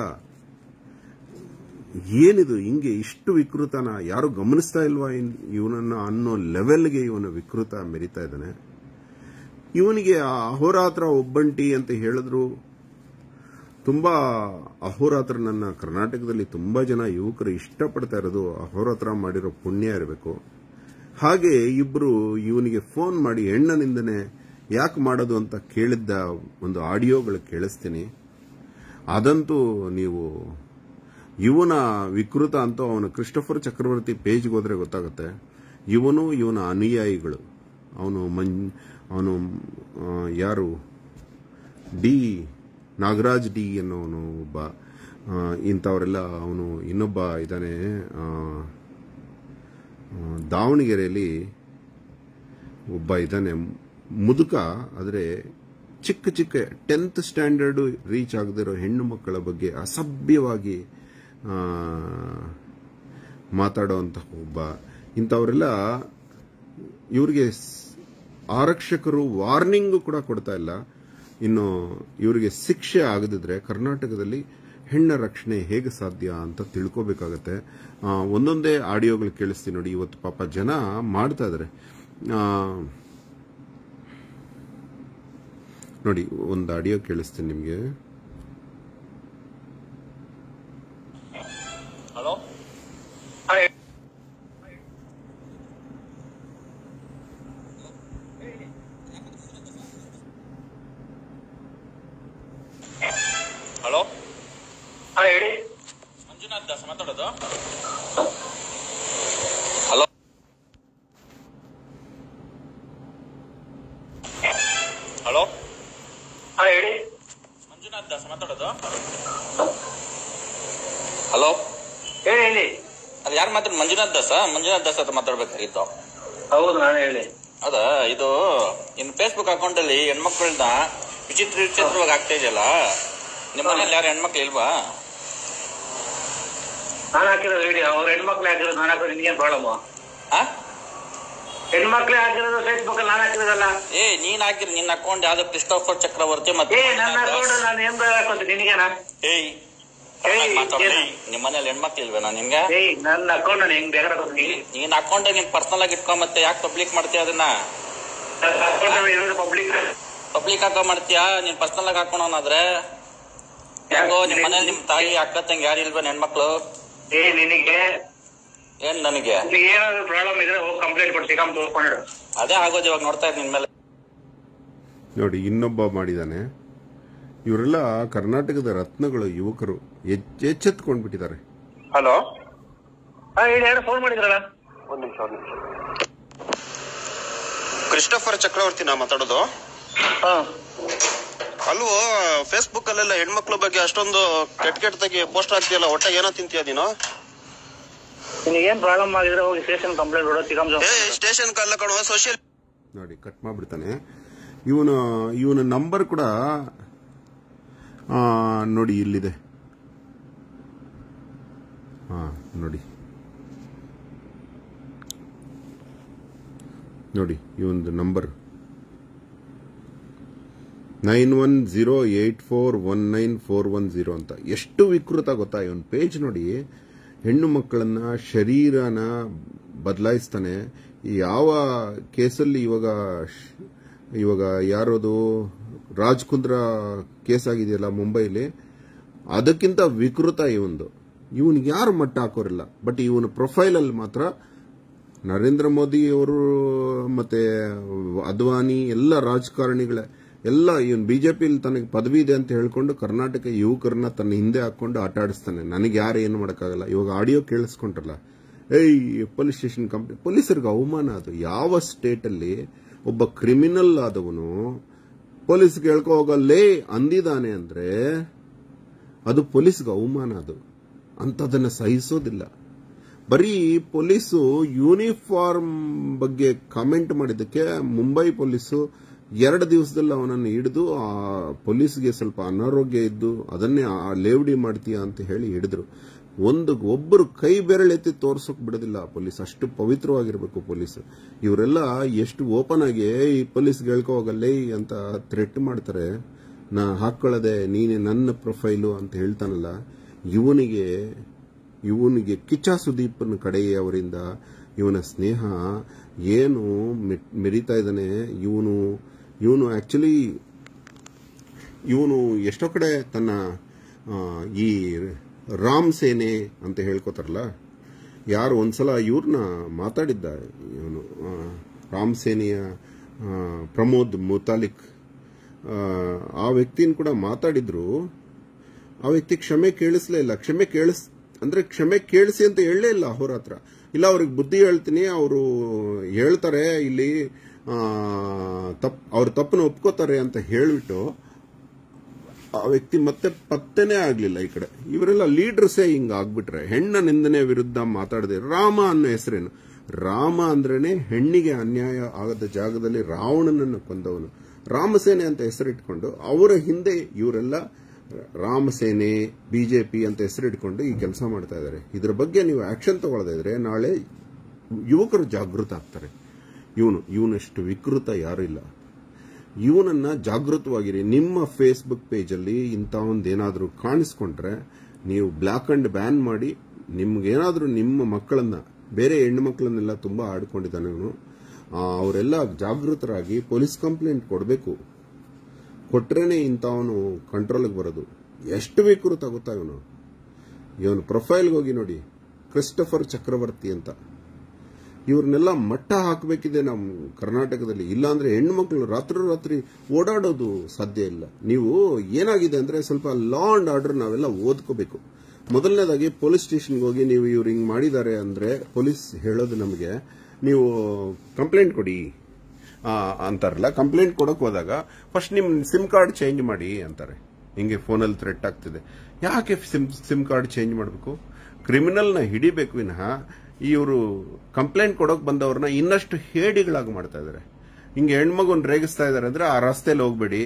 ಏನಿದು ಹಿಂಗೆ ಇಷ್ಟು ವಿಕೃತನ ಯಾರು ಗಮನಿಸ್ತಾ ಇಲ್ವಾ ಇನ್- ಇವನನ್ನ ಅನ್ನೋ ಲೆವೆಲ್ಗೆ ಇವನ ವಿಕೃತ ಮೆರಿತಾ ಇದ್ದಾನೆ ಇವನಿಗೆ ಆ ಅಹೋರಾತ್ರ ಒಬ್ಬಂಟಿ ಅಂತ ಹೇಳಿದ್ರು ತುಂಬಾ ಅಹೋರಾತ್ರ ನನ್ನ ಕರ್ನಾಟಕದಲ್ಲಿ ತುಂಬಾ ಜನ ಯುವಕರು ಇಷ್ಟಪಡ್ತಾ ಇರೋದು ಅಹೋರಾತ್ರ ಮಾಡಿರೋ ಪುಣ್ಯ ಇರಬೇಕು ಹಾಗೆ ಇಬ್ರು ಇವನಿಗೆ ಫೋನ್ ಮಾಡಿ ಹೆಣ್ಣನಿಂದನೆ ಯಾಕೆ ಮಾಡೋದು ಅಂತ ಕೇಳಿದ್ದ ಒಂದು ಆಡಿಯೋಗಳು ಕೇಳಿಸ್ತೀನಿ ಅದಂತೂ ನೀವು ಇವನ ವಿಕೃತ ಅಂತೂ ಅವನು ಕ್ರಿಸ್ಟಫರ್ ಚಕ್ರವರ್ತಿ ಪೇಜ್ಗೆ ಹೋದ್ರೆ ಗೊತ್ತಾಗುತ್ತೆ ಇವನು ಇವನ ಅನುಯಾಯಿಗಳು ಅವನು ಮಂ ಅವನು ಆ, ಯಾರು ಡಿ ನಾಗರಾಜ್ ಡಿ ಅನ್ನೋನು ಒಬ್ಬ ಆ, ಇಂಥವರೆಲ್ಲ ಅವನು ಇನ್ನೊಬ್ಬ ಇದ್ದಾನೆ ಆ, ಆ, ದಾವಣಗೆರೆಯಲ್ಲಿ ಒಬ್ಬ ಇದ್ದಾನೆ ಮುದುಕ ಆದರೆ ಚಿಕ್ಕ ಚಿಕ್ಕ ಟೆಂತ್ ಸ್ಟ್ಯಾಂಡರ್ಡ್ ರೀಚ್ ಆಗದಿರೋ ಹೆಣ್ಣು ಮಕ್ಕಳ ಬಗ್ಗೆ ಅಸಭ್ಯವಾಗಿ ಆ, ಮಾತಾಡುವಂತಹ ಒಬ್ಬ ಇಂಥವರೆಲ್ಲ ಇವರಿಗೆ ಸ್- ಆರಕ್ಷಕರು ವಾರ್ನಿಂಗ್ ಕೂಡ ಕೊಡ್ತಾ ಇಲ್ಲ ಇನ್ನು ಇವರಿಗೆ ಶಿಕ್ಷೆ ಆಗದಿದ್ರೆ ಕರ್ನಾಟಕದಲ್ಲಿ ಹೆಣ್ಣ ರಕ್ಷಣೆ ಹೇಗೆ ಸಾಧ್ಯ ಅಂತ ತಿಳ್ಕೋಬೇಕಾಗತ್ತೆ ಆ, ಒಂದೊಂದೇ ಆಡಿಯೋಗಳು ಕೇಳಿಸ್ತೀನಿ ನೋಡಿ ಇವತ್ತು ಪಾಪ ಜನ ಮಾಡ್ತಾ ಇದಾರೆ ಆ, ನೋಡಿ ಒಂದು ಆಡಿಯೋ ಕೇಳಿಸ್ತೀನಿ ನಿಮಗೆ ಹಲೋ ಹಲೋ ಹಾ ಹೇಳಿ ಮಂಜುನಾಥ್ ದಾಸ್ ಮಾತಾಡೋದು ಹಲೋ ಹಲೋ ಹಾ ಹೇಳಿ ಮಂಜುನಾಥ್ ದಾಸ್ ಮಾತಾಡೋದು ಹಲೋ ಹೇಳಿ ಹೇಳಿ ಅದು ಯಾರು ಮಾತಾಡ ಮಂಜುನಾಥ್ ದಾಸ ಮಂಜುನಾಥ್ ದಾಸ್ ಹತ್ರ ಮಾತಾಡ್ಬೇಕಾಗಿತ್ತು ಹೌದು ನಾನು ಹೇಳಿ ಹೌದಾ ಇದು ಇನ್ ಫೇಸ್ಬುಕ್ ಅಕೌಂಟ್ ಅಲ್ಲಿ ಹೆಣ್ಮಕ್ಳನ್ನ ವಿಚಿತ್ರ ವಿಚಿತ್ರವಾಗಿ ಆಗ್ತಾ ಇದೆಯಲ್ಲ ನಿಮ್ಮ ಮನೇಲಿ ಯಾರು ಹೆಣ್ಮಕ್ಳು ಇಲ್ವಾ ನಾನು ಹಾಕಿರೋ ವಿಡಿಯೋ ಅವ್ರ ಹೆಣ್ಮಕ್ಳು ಹಾಕಿರೋದು ನಾನು ಹಾಕಿರೋದು ನಿನ್ಗೇನ್ ಪ್ರಾಬ್ಲಮ್ ಆ? ಹೆಣ್ಮಕ್ಳೇ ಹಾಕಿರೋದು ಫೇಸ್ಬುಕ್ ಅಲ್ಲಿ ನಾನು ಹಾಕಿರೋದಲ್ಲ ಏ ನೀನ್ ಹಾಕಿರಿ ನಿನ್ನ ಅಕೌಂಟ್ ಯಾವ್ದೋ ಕ್ರಿಸ್ಟೋಫರ್ ಚಕ್ರವರ್ತಿ ಮತ್ತೆ ಏ ನನ್ನ ಅಕೌಂಟ್ ನಾನು ಏನ್ ಹಾಕೊಂತೀನಿ ನಿನಗೇನ ಏಯ್ ಏಯ್, ಮಾತಾಡಿ ಏನು? ನಿಮ್ಮ ಮನೇಲಿ ಹೆಣ್ಮಕ್ಳು ಇಲ್ವೇನಾ ನಿನ್ಗೆ ಏಯ್ ನನ್ನ ಅಕೌಂಟ್ ನಾನು ಹೆಂಗ್ ಬೇಕಾದ್ರೆ ಹಾಕೋತೀನಿ ನೀನ್ ಅಕೌಂಟ್ ನೀನ್ ಪರ್ಸನಲ್ ಆಗಿ ಇಟ್ಕೊಂಡ್ ಮತ್ತೆ ಯಾಕೆ ಪಬ್ಲಿಕ್ ಮಾಡ್ತೀಯ ಅದನ್ನ ನನ್ನ ಅಕೌಂಟ್ ಇರೋದು ಪಬ್ಲಿಕ್ ಪಬ್ಲಿಕ್ ಹಾಕೋ ಮಾಡ್ತೀಯಾ ನೀನ್ ಪರ್ಸನಲ್ ಆಗಿ ಹಾಕೋಣಾದ್ರೆ ಹೆಂಗೋ ನಿಮ್ ಮನೇಲಿ ನಿಮ್ ತಾಯಿ ಅಕ್ಕ ತಂಗಿ ಯಾರು ಇಲ್ವೇನ ಹೆಣ್ಮಕ್ಳು ಏ ನಿನಗೆ ಏನ್ ನನಗೆ ನಿನಗೆ ಏನಾದ್ರು ಪ್ರಾಬ್ಲಮ್ ಇದ್ರೆ ಹೋಗಿ ಕಂಪ್ಲೇಂಟ್ ಕೊಡ್ತಿ ಕಮ್ ತೋರ್ಕೊಂಡಿಡು ಅದೇ ಆಗೋದು ಇವಾಗ ನೋಡ್ತಾ ಇದ್ದೀನಿ ನಿನ್ ಮೇಲೆ ನೋಡಿ ಇನ್ನೊಬ್ಬ ಮಾಡಿದಾನೆ ಇವರೆಲ್ಲ ಕರ್ನಾಟಕದ ರತ್ನಗಳು ಯುವಕರು ಎಚ್- ಎಚ್ಚೆತ್ಕೊಂಡ್ಬಿಟ್ಟಿದ್ದಾರೆ ಹಲೋ ಹಾ ಹೇಳಿ ಯಾರು ಫೋನ್ ಮಾಡಿದ್ರಲ್ಲ ಕ್ರಿಸ್ಟೋಫರ್ ಚಕ್ರವರ್ತಿ ನಾ ಮಾತಾಡೋದು ಹಾ ಅಲ್ವೋ ಫೇಸ್ಬುಕ್ ಅಲ್ಲೆಲ್ಲ ಹೆಣ್ಮಕ್ಳ ಬಗ್ಗೆ ಅಷ್ಟೊಂದು ಕೆಟ್ಟ ಕೆಟ್ಟದಾಗಿ ಪೋಸ್ಟ್ ಹಾಕ್ತಿಯಲ್ಲ ಒಟ್ಟ ಏನೋ ತಿಂತೀಯ ನೀನು ನಿನಗೇನ್ ಪ್ರಾಬ್ಲಮ್ ಆಗಿದ್ರೆ ಹೋಗಿ ಸ್ಟೇಷನ್ ಕಂಪ್ಲೇಂಟ್ ಕೊಡೋ ಚಿಕಮ್ ಏ ಸ್ಟೇಷನ್ ಕಲ್ಲ ಕಣೋ ಸೋಷಿಯಲ್ ನೋಡಿ ಕಟ್ ಮಾಡ್ಬಿಡ್ತಾನೆ ಇವನು ಇವನ ನಂಬರ್ ಕೂಡ ಆ, ನೋಡಿ ಇಲ್ಲಿದೆ ಹಾ ನೋಡಿ ನೋಡಿ ಇವೊಂದು number nine one zero eight four one nine four one zero ಅಂತ ಎಷ್ಟು ವಿಕೃತ ಗೊತ್ತಾ ಇವನ್ ಪೇಜ್ ನೋಡಿ ಹೆಣ್ಣು ಮಕ್ಕಳನ್ನ ಶರೀರನ ಬದಲಾಯಿಸ್ತಾನೆ ಯಾವ ಕೇಸಲ್ಲಿ ಇವಾಗ ಶ್- ಇವಾಗ ಯಾರದು ರಾಜ್ ಕುಂದ್ರ ಕೇಸ್ ಆಗಿದೆಯಲ್ಲ ಮುಂಬೈಲಿ ಅದಕ್ಕಿಂತ ವಿಕೃತ ಇವಂದು ಇವನಿಗೆ ಯಾರು ಮಟ್ಟ ಹಾಕೋರಿಲ್ಲ ಬಟ್ ಇವನ ಪ್ರೊಫೈಲ್ ಅಲ್ಲಿ ಮಾತ್ರ ನರೇಂದ್ರ ಮೋದಿ ಅವರು ಮತ್ತೆ ಅದ್ವಾನಿ ಎಲ್ಲ ರಾಜಕಾರಣಿಗಳೇ ಎಲ್ಲ ಇವನ್ ಬಿಜೆಪಿಲಿ ತನಗೆ ಪದವಿ ಇದೆ ಅಂತ ಹೇಳ್ಕೊಂಡು ಕರ್ನಾಟಕ ಯುವಕರನ್ನ ತನ್ನ ಹಿಂದೆ ಹಾಕೊಂಡು ಆಟ ಆಡಿಸ್ತಾನೆ ನನಗೆ ಯಾರು ಏನು ಮಾಡೋಕ್ಕಾಗಲ್ಲ ಇವಾಗ ಆಡಿಯೋ ಕೇಳಿಸ್ಕೊಂಡ್ರಲ್ಲ ಏಯ್ ಪೊಲೀಸ್ ಸ್ಟೇಷನ್ ಕಂಪ್ನಿ ಪೊಲೀಸರಿಗೆ ಅವಮಾನ ಅದು ಯಾವ ಸ್ಟೇಟ್ ಅಲ್ಲಿ ಒಬ್ಬ ಕ್ರಿಮಿನಲ್ ಆದವನು ಪೊಲೀಸ್ ಕೇಳ್ಕೊ ಹೋಗಲ್ಲೇ ಅಂದಿದ್ದಾನೆ ಅಂದ್ರೆ ಅದು ಪೊಲೀಸ್ಗೆ ಅವಮಾನ ಅದು ಅಂಥದನ್ನ ಸಹಿಸೋದಿಲ್ಲ ಬರೀ ಪೊಲೀಸು ಯೂನಿಫಾರ್ಮ್ ಬಗ್ಗೆ ಕಾಮೆಂಟ್ ಮಾಡಿದ್ದಕ್ಕೆ ಮುಂಬೈ ಪೊಲೀಸು ಎರಡು ದಿವಸದಲ್ಲಿ ಅವನನ್ನು ಹಿಡಿದು ಆ ಪೊಲೀಸ್ಗೆ ಸ್ವಲ್ಪ ಅನಾರೋಗ್ಯ ಇದ್ದು ಅದನ್ನೇ ಆ ಲೇವಡಿ ಮಾಡ್ತೀಯಾ ಅಂತ ಹೇಳಿ ಹಿಡಿದ್ರು ಒಂದು ಒಬ್ಬರು ಕೈ ಬೆರಳೆತ್ತಿ ತೋರ್ಸೋಕ್ ಬಿಡೋದಿಲ್ಲ ಆ ಪೊಲೀಸ್ ಅಷ್ಟು ಪವಿತ್ರವಾಗಿರ್ಬೇಕು ಪೊಲೀಸ್ ಇವರೆಲ್ಲ ಎಷ್ಟು ಓಪನ್ ಆಗಿ ಈ ಪೊಲೀಸ್ಗೆ ಹೇಳ್ಕೊ ಹೋಗಲ್ಲೇ ಅಂತ ಥ್ರೆಟ್ ಮಾಡ್ತಾರೆ ನಾ ಹಾಕೊಳ್ಳದೆ ನೀನೆ ನನ್ನ ಪ್ರೊಫೈಲು ಅಂತ ಹೇಳ್ತಾನಲ್ಲ ಇವನಿಗೆ ಇವನಿಗೆ ಕಿಚ್ಚ ಸುದೀಪನ ಕಡೆಯವರಿಂದ ಇವನ ಸ್ನೇಹ ಏನು ಮೆಟ್- ಮೆರಿತಾ ಇದ್ದಾನೆ ಇವನು ಇವನು ಆಕ್ಚುಲಿ ಇವನು ಎಷ್ಟೋ ಕಡೆ ತನ್ನ ಆ, ಈ ರಾಮ್ ಸೇನೆ ಅಂತ ಹೇಳ್ಕೊತಾರಲ್ಲ ಯಾರು ಒಂದ್ಸಲ ಇವ್ರನ್ನ ಮಾತಾಡಿದ್ದ ಇವನು ಆ, ರಾಮ್ ಸೇನೆಯ ಆ, ಪ್ರಮೋದ್ ಮುತಾಲಿಕ್ ಆ, ಆ ವ್ಯಕ್ತಿನ ಕೂಡ ಮಾತಾಡಿದ್ರು ಆ ವ್ಯಕ್ತಿ ಕ್ಷಮೆ ಕೇಳಿಸ್ಲೇ ಇಲ್ಲ ಕ್ಷಮೆ ಕೇಳಿಸ್ ಅಂದ್ರೆ ಕ್ಷಮೆ ಕೇಳಿಸಿ ಅಂತ ಹೇಳಲೇ ಇಲ್ಲ ಅವ್ರ ಹತ್ರ ಇಲ್ಲ ಅವ್ರಿಗೆ ಬುದ್ಧಿ ಹೇಳ್ತೀನಿ ಅವರು ಹೇಳ್ತಾರೆ ಇಲ್ಲಿ ಆ, ತಪ್ ಅವ್ರ ತಪ್ಪನ್ನು ಒಪ್ಕೋತಾರೆ ಅಂತ ಹೇಳ್ಬಿಟ್ಟು ಆ ವ್ಯಕ್ತಿ ಮತ್ತೆ ಪತ್ತೆನೇ ಆಗ್ಲಿಲ್ಲ ಈ ಕಡೆ ಇವರೆಲ್ಲ ಲೀಡರ್ಸೇ ಹಿಂಗ ಆಗ್ಬಿಟ್ರೆ ಹೆಣ್ಣ ನಿಂದನೆ ವಿರುದ್ಧ ಮಾತಾಡದೆ ರಾಮ ಅನ್ನೋ ಹೆಸರೇನು ರಾಮ ಅಂದ್ರೇನೆ ಹೆಣ್ಣಿಗೆ ಅನ್ಯಾಯ ಆಗದ ಜಾಗದಲ್ಲಿ ರಾವಣನನ್ನು ಕೊಂದವನು ರಾಮಸೇನೆ ಅಂತ ಹೆಸರಿಟ್ಕೊಂಡು ಅವರ ಹಿಂದೆ ಇವರೆಲ್ಲ ರಾಮಸೇನೆ ಬಿಜೆಪಿ ಅಂತ ಹೆಸರಿಟ್ಕೊಂಡು ಈ ಕೆಲಸ ಮಾಡ್ತಾ ಇದ್ದಾರೆ ಇದ್ರ ಬಗ್ಗೆ ನೀವು ಆಕ್ಷನ್ ತಗೊಳ್ಳದೇ ಇದ್ರೆ ನಾಳೆ ಯುವಕರು ಜಾಗೃತ ಆಗ್ತಾರೆ ಇವನು ಇವನಷ್ಟು ವಿಕೃತ ಯಾರು ಇಲ್ಲ ಇವನನ್ನ ಜಾಗೃತವಾಗಿರಿ ನಿಮ್ಮ ಫೇಸ್ಬುಕ್ ಪೇಜಲ್ಲಿ ಇಂಥ ಒಂದೇನಾದರೂ ಕಾಣಿಸ್ಕೊಂಡ್ರೆ ನೀವು ಬ್ಲ್ಯಾಕ್ ಅಂಡ್ ಬ್ಯಾನ್ ಮಾಡಿ ನಿಮ್ಗೇನಾದ್ರೂ ನಿಮ್ಮ ಮಕ್ಕಳನ್ನ ಬೇರೆ ಹೆಣ್ಣು ಮಕ್ಕಳನ್ನೆಲ್ಲ ತುಂಬಾ ಆಡ್ಕೊಂಡಿದ್ದಾನೆ ಇವನು ಆ, ಅವರೆಲ್ಲ ಜಾಗೃತರಾಗಿ ಪೊಲೀಸ್ ಕಂಪ್ಲೇಂಟ್ ಕೊಡಬೇಕು ಕೊಟ್ರೇನೆ ಇಂಥವನು ಕಂಟ್ರೋಲ್ಗೆ ಬರೋದು ಎಷ್ಟು ವಿಕೃತ ಗೊತ್ತಾ ಇವನು ಇವನು ಪ್ರೊಫೈಲ್ಗೆ ಹೋಗಿ ನೋಡಿ ಕ್ರಿಸ್ಟಫರ್ ಚಕ್ರವರ್ತಿ ಅಂತ ಇವ್ರನ್ನೆಲ್ಲ ಮಟ್ಟ ಹಾಕಬೇಕಿದೆ ನಮ್ಮ ಕರ್ನಾಟಕದಲ್ಲಿ ಇಲ್ಲಾಂದ್ರೆ ಹೆಣ್ಮಕ್ಳು ರಾತ್ರಿ ರಾತ್ರಿ ಓಡಾಡೋದು ಸಾಧ್ಯ ಇಲ್ಲ ನೀವು ಏನಾಗಿದೆ ಅಂದ್ರೆ ಸ್ವಲ್ಪ ಲಾ ಅಂಡ್ ಆರ್ಡರ್ ನಾವೆಲ್ಲ ಓದ್ಕೋಬೇಕು ಮೊದಲನೇದಾಗಿ ಪೊಲೀಸ್ ಸ್ಟೇಷನ್ಗೆ ಹೋಗಿ ನೀವು ಇವ್ರು ಹಿಂಗ್ ಮಾಡಿದ್ದಾರೆ ಅಂದ್ರೆ ಪೊಲೀಸ್ ಹೇಳೋದು ನಮಗೆ ನೀವು ಕಂಪ್ಲೇಂಟ್ ಕೊಡಿ ಆ, ಅಂತಾರಲ್ಲ ಕಂಪ್ಲೇಂಟ್ ಕೊಡಕ್ ಹೋದಾಗ ಫಸ್ಟ್ ನಿಮ್ ಸಿಮ್ ಕಾರ್ಡ್ ಚೇಂಜ್ ಮಾಡಿ ಅಂತಾರೆ ಹಿಂಗೆ ಫೋನಲ್ಲಿ ಥ್ರೆಟ್ ಆಗ್ತಿದೆ ಯಾಕೆ ಸಿಮ್ ಸಿಮ್ ಕಾರ್ಡ್ ಚೇಂಜ್ ಮಾಡಬೇಕು ಕ್ರಿಮಿನಲ್ನ ಹಿಡಿಬೇಕು ವಿನಃ ಇವರು ಕಂಪ್ಲೇಂಟ್ ಕೊಡೋಕ್ ಬಂದವ್ರನ್ನ ಇನ್ನಷ್ಟು ಹೇಡಿಗಳಾಗಿ ಮಾಡ್ತಾ ಇದ್ದಾರೆ ಹಿಂಗೆ ಹೆಣ್ಮಗುನ್ ರೇಗಿಸ್ತಾ ಇದಾರೆ ಅಂದ್ರೆ ಆ ರಸ್ತೆಯಲ್ಲಿ ಹೋಗ್ಬೇಡಿ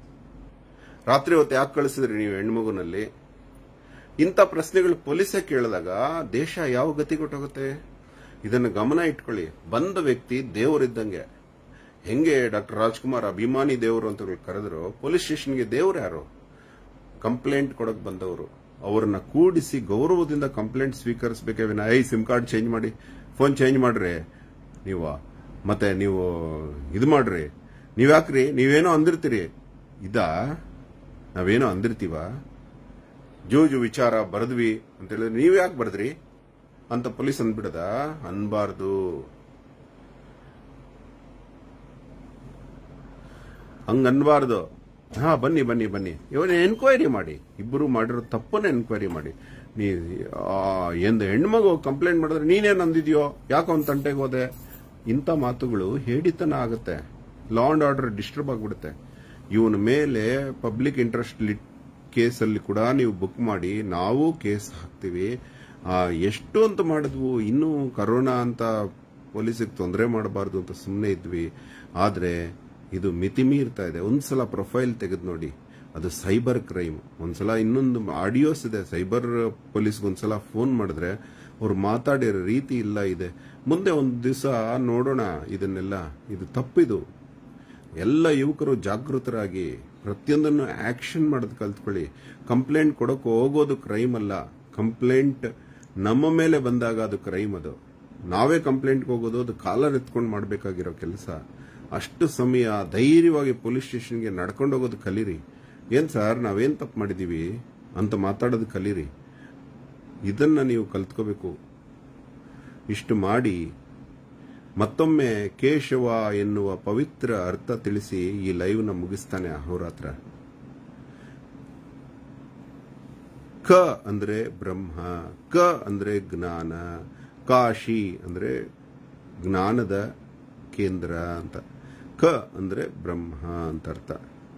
ರಾತ್ರಿ ಹೊತ್ತು ಯಾಕೆ ಕಳಿಸಿದ್ರಿ ನೀವು ಹೆಣ್ಮಗುನಲ್ಲಿ ಇಂಥ ಪ್ರಶ್ನೆಗಳು ಪೊಲೀಸೇ ಕೇಳಿದಾಗ ದೇಶ ಯಾವ ಗತಿ ಕೊಟ್ಟೋಗುತ್ತೆ ಇದನ್ನು ಗಮನ ಇಟ್ಕೊಳ್ಳಿ ಬಂದ ವ್ಯಕ್ತಿ ದೇವರಿದ್ದಂಗೆ ಹೆಂಗೆ ಡಾಕ್ಟರ್ ರಾಜ್ಕುಮಾರ್ ಅಭಿಮಾನಿ ದೇವರು ಅಂತ ಕರೆದ್ರು ಪೊಲೀಸ್ ಸ್ಟೇಷನ್ಗೆ ದೇವ್ರು ಯಾರು ಕಂಪ್ಲೇಂಟ್ ಕೊಡಕ್ ಬಂದವರು ಅವರನ್ನ ಕೂಡಿಸಿ ಗೌರವದಿಂದ ಕಂಪ್ಲೇಂಟ್ ಸ್ವೀಕರಿಸಬೇಕೇ ವಿನ ಐ ಸಿಮ್ ಕಾರ್ಡ್ ಚೇಂಜ್ ಮಾಡಿ ಫೋನ್ ಚೇಂಜ್ ಮಾಡ್ರಿ ನೀವು ಮತ್ತೆ ನೀವು ಇದು ಮಾಡ್ರಿ ನೀವ್ಯಾಕ್ರಿ ನೀವೇನೋ ಅಂದಿರ್ತೀರಿ ಇದಾ ನಾವೇನೋ ಅಂದಿರ್ತೀವ ಜೂಜು ವಿಚಾರ ಬರೆದ್ವಿ ಅಂತ ಹೇಳಿದ್ರೆ ನೀವ್ ಯಾಕೆ ಬರೆದ್ರಿ ಅಂತ ಪೊಲೀಸ್ ಅಂದ್ಬಿಡದ ಅನ್ಬಾರ್ದು ಹಂಗ ಅನ್ಬಾರ್ದು ಹಾ ಬನ್ನಿ ಬನ್ನಿ ಬನ್ನಿ ಇವನ ಎನ್ಕ್ವೈರಿ ಮಾಡಿ ಇಬ್ಬರು ಮಾಡಿರೋ ತಪ್ಪನ್ನ ಎನ್ಕ್ವೈರಿ ಮಾಡಿ ನೀ ಆ, ಎಂದು ಹೆಣ್ಮಗು ಕಂಪ್ಲೇಂಟ್ ಮಾಡಿದ್ರೆ ನೀನೇನ್ ಅಂದಿದ್ಯೋ ಯಾಕೆ ಅವ್ನ ತಂಟೆಗೆ ಹೋದೆ ಇಂಥ ಮಾತುಗಳು ಹೇಡಿತನ ಆಗುತ್ತೆ ಲಾ ಅಂಡ್ ಆರ್ಡರ್ ಡಿಸ್ಟರ್ಬ್ ಆಗ್ಬಿಡುತ್ತೆ ಇವನ ಮೇಲೆ ಪಬ್ಲಿಕ್ ಇಂಟ್ರೆಸ್ಟ್ ಕೇಸಲ್ಲಿ ಕೂಡ ನೀವು ಬುಕ್ ಮಾಡಿ ನಾವು ಕೇಸ್ ಹಾಕ್ತೀವಿ ಆ, ಎಷ್ಟು ಅಂತ ಮಾಡಿದ್ವು ಇನ್ನೂ ಕರೋನಾ ಅಂತ ಪೊಲೀಸಿಗೆ ತೊಂದರೆ ಮಾಡಬಾರ್ದು ಅಂತ ಸುಮ್ಮನೆ ಇದ್ವಿ ಆದ್ರೆ ಇದು ಮಿತಿ ಮೀರ್ತಾ ಇದೆ ಒಂದ್ಸಲ ಪ್ರೊಫೈಲ್ ತೆಗೆದು ನೋಡಿ ಅದು ಸೈಬರ್ ಕ್ರೈಮ್ ಒಂದ್ಸಲ ಇನ್ನೊಂದು ಆಡಿಯೋಸ್ ಇದೆ ಸೈಬರ್ ಪೊಲೀಸ್ಗೆ ಒಂದ್ಸಲ ಫೋನ್ ಮಾಡಿದ್ರೆ ಅವ್ರು ಮಾತಾಡಿರೋ ರೀತಿ ಇಲ್ಲ ಇದೆ ಮುಂದೆ ಒಂದು ದಿವಸ ನೋಡೋಣ ಇದನ್ನೆಲ್ಲ ಇದು ತಪ್ಪಿದು ಎಲ್ಲ ಯುವಕರು ಜಾಗೃತರಾಗಿ ಪ್ರತಿಯೊಂದನ್ನು ಆಕ್ಷನ್ ಮಾಡೋದು ಕಲ್ತ್ಕೊಳ್ಳಿ ಕಂಪ್ಲೇಂಟ್ ಕೊಡೋಕೆ ಹೋಗೋದು ಕ್ರೈಮ್ ಅಲ್ಲ ಕಂಪ್ಲೇಂಟ್ ನಮ್ಮ ಮೇಲೆ ಬಂದಾಗ ಅದು ಕ್ರೈಮ್ ಅದು ನಾವೇ ಕಂಪ್ಲೇಂಟ್ಗೆ ಹೋಗೋದು ಅದು ಕಾಲರ್ ಎತ್ಕೊಂಡು ಮಾಡಬೇಕಾಗಿರೋ ಕೆಲಸ ಅಷ್ಟು ಸಮಯ ಧೈರ್ಯವಾಗಿ ಪೊಲೀಸ್ ಸ್ಟೇಷನ್ಗೆ ನಡ್ಕೊಂಡು ಹೋಗೋದು ಕಲೀರಿ ಏನ್ ಸರ್ ನಾವೇನ್ ತಪ್ಪು ಮಾಡಿದೀವಿ ಅಂತ ಮಾತಾಡೋದು ಕಲೀರಿ ಇದನ್ನ ನೀವು ಕಲ್ತ್ಕೋಬೇಕು ಇಷ್ಟು ಮಾಡಿ ಮತ್ತೊಮ್ಮೆ ಕೇಶವ ಎನ್ನುವ ಪವಿತ್ರ ಅರ್ಥ ತಿಳಿಸಿ ಈ ಲೈವ್ನ ಮುಗಿಸ್ತಾನೆ ಅಹೋರಾತ್ರ ಕ ಅಂದ್ರೆ ಬ್ರಹ್ಮ ಕ ಅಂದ್ರೆ ಜ್ಞಾನ ಕಾಶಿ ಅಂದ್ರೆ ಜ್ಞಾನದ ಕೇಂದ್ರ ಅಂತ ಕ ಅಂದ್ರೆ ಬ್ರಹ್ಮ ಅಂತ ಅರ್ಥ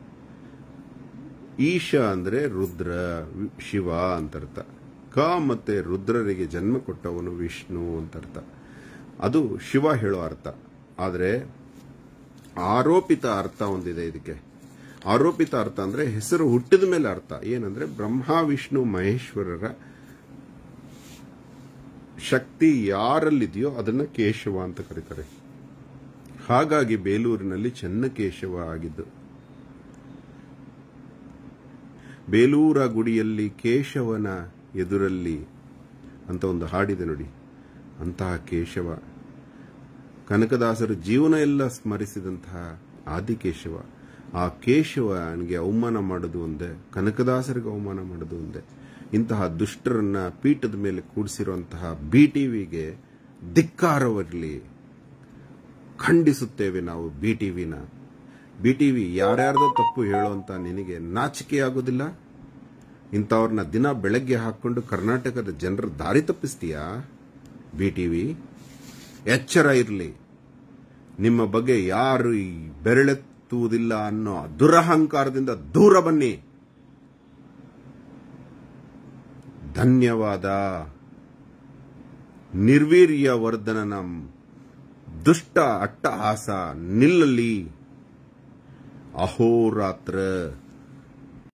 ಈಶ ಅಂದ್ರೆ ರುದ್ರ ವಿ- ಶಿವ ಅಂತ ಅರ್ಥ ಕ ಮತ್ತೆ ರುದ್ರರಿಗೆ ಜನ್ಮ ಕೊಟ್ಟವನು ವಿಷ್ಣು ಅಂತ ಅರ್ಥ ಅದು ಶಿವ ಹೇಳೋ ಅರ್ಥ ಆದರೆ ಆರೋಪಿತ ಅರ್ಥ ಒಂದಿದೆ ಇದಕ್ಕೆ ಆರೋಪಿತ ಅರ್ಥ ಅಂದ್ರೆ ಹೆಸರು ಹುಟ್ಟಿದ ಮೇಲೆ ಅರ್ಥ ಏನಂದ್ರೆ ಬ್ರಹ್ಮ ವಿಷ್ಣು ಮಹೇಶ್ವರರ ಶಕ್ತಿ ಯಾರಲ್ಲಿದೆಯೋ ಅದನ್ನ ಕೇಶವ ಅಂತ ಕರೀತಾರೆ ಹಾಗಾಗಿ ಬೇಲೂರಿನಲ್ಲಿ ಚೆನ್ನಕೇಶವ ಆಗಿದ್ದು ಬೇಲೂರ ಗುಡಿಯಲ್ಲಿ ಕೇಶವನ ಎದುರಲ್ಲಿ ಅಂತ ಒಂದು ಹಾಡಿದೆ ನೋಡಿ ಅಂತಹ ಕೇಶವ ಕನಕದಾಸರು ಜೀವನ ಎಲ್ಲ ಸ್ಮರಿಸಿದಂತಹ ಆದಿಕೇಶವ ಆ ಕೇಶವನಿಗೆ ಅವಮಾನ ಮಾಡೋದು ಒಂದೇ ಕನಕದಾಸರಿಗೆ ಅವಮಾನ ಮಾಡೋದು ಒಂದೇ ಇಂತಹ ದುಷ್ಟರನ್ನ ಪೀಠದ ಮೇಲೆ ಕೂಡಿಸಿರುವಂತಹ ಬಿ ಟಿವಿಗೆ ಧಿಕ್ಕಾರವಿರಲಿ ಖಂಡಿಸುತ್ತೇವೆ ನಾವು ಬಿ ಟಿವಿನ ಬಿ ಟಿವಿ ಯಾರ್ಯಾರ್ದೋ ತಪ್ಪು ಹೇಳುವಂತ ನಿನಗೆ ನಾಚಿಕೆ ಆಗೋದಿಲ್ಲ ಇಂಥವ್ರನ್ನ ದಿನ ಬೆಳಗ್ಗೆ ಹಾಕೊಂಡು ಕರ್ನಾಟಕದ ಜನರ ದಾರಿ ತಪ್ಪಿಸ್ತೀಯಾ ಬಿ ಟಿವಿ ಎಚ್ಚರ ಇರಲಿ ನಿಮ್ಮ ಬಗ್ಗೆ ಯಾರು ಈ ಬೆರಳೆತ್ತುವುದಿಲ್ಲ ಅನ್ನೋ ದುರಹಂಕಾರದಿಂದ ದೂರ ಬನ್ನಿ ಧನ್ಯವಾದ ನಿರ್ವೀರ್ಯ ವರ್ಧನನ ದುಷ್ಟ ಅಟ್ಟಹಾಸ ನಿಲ್ಲಲಿ ಅಹೋರಾತ್ರ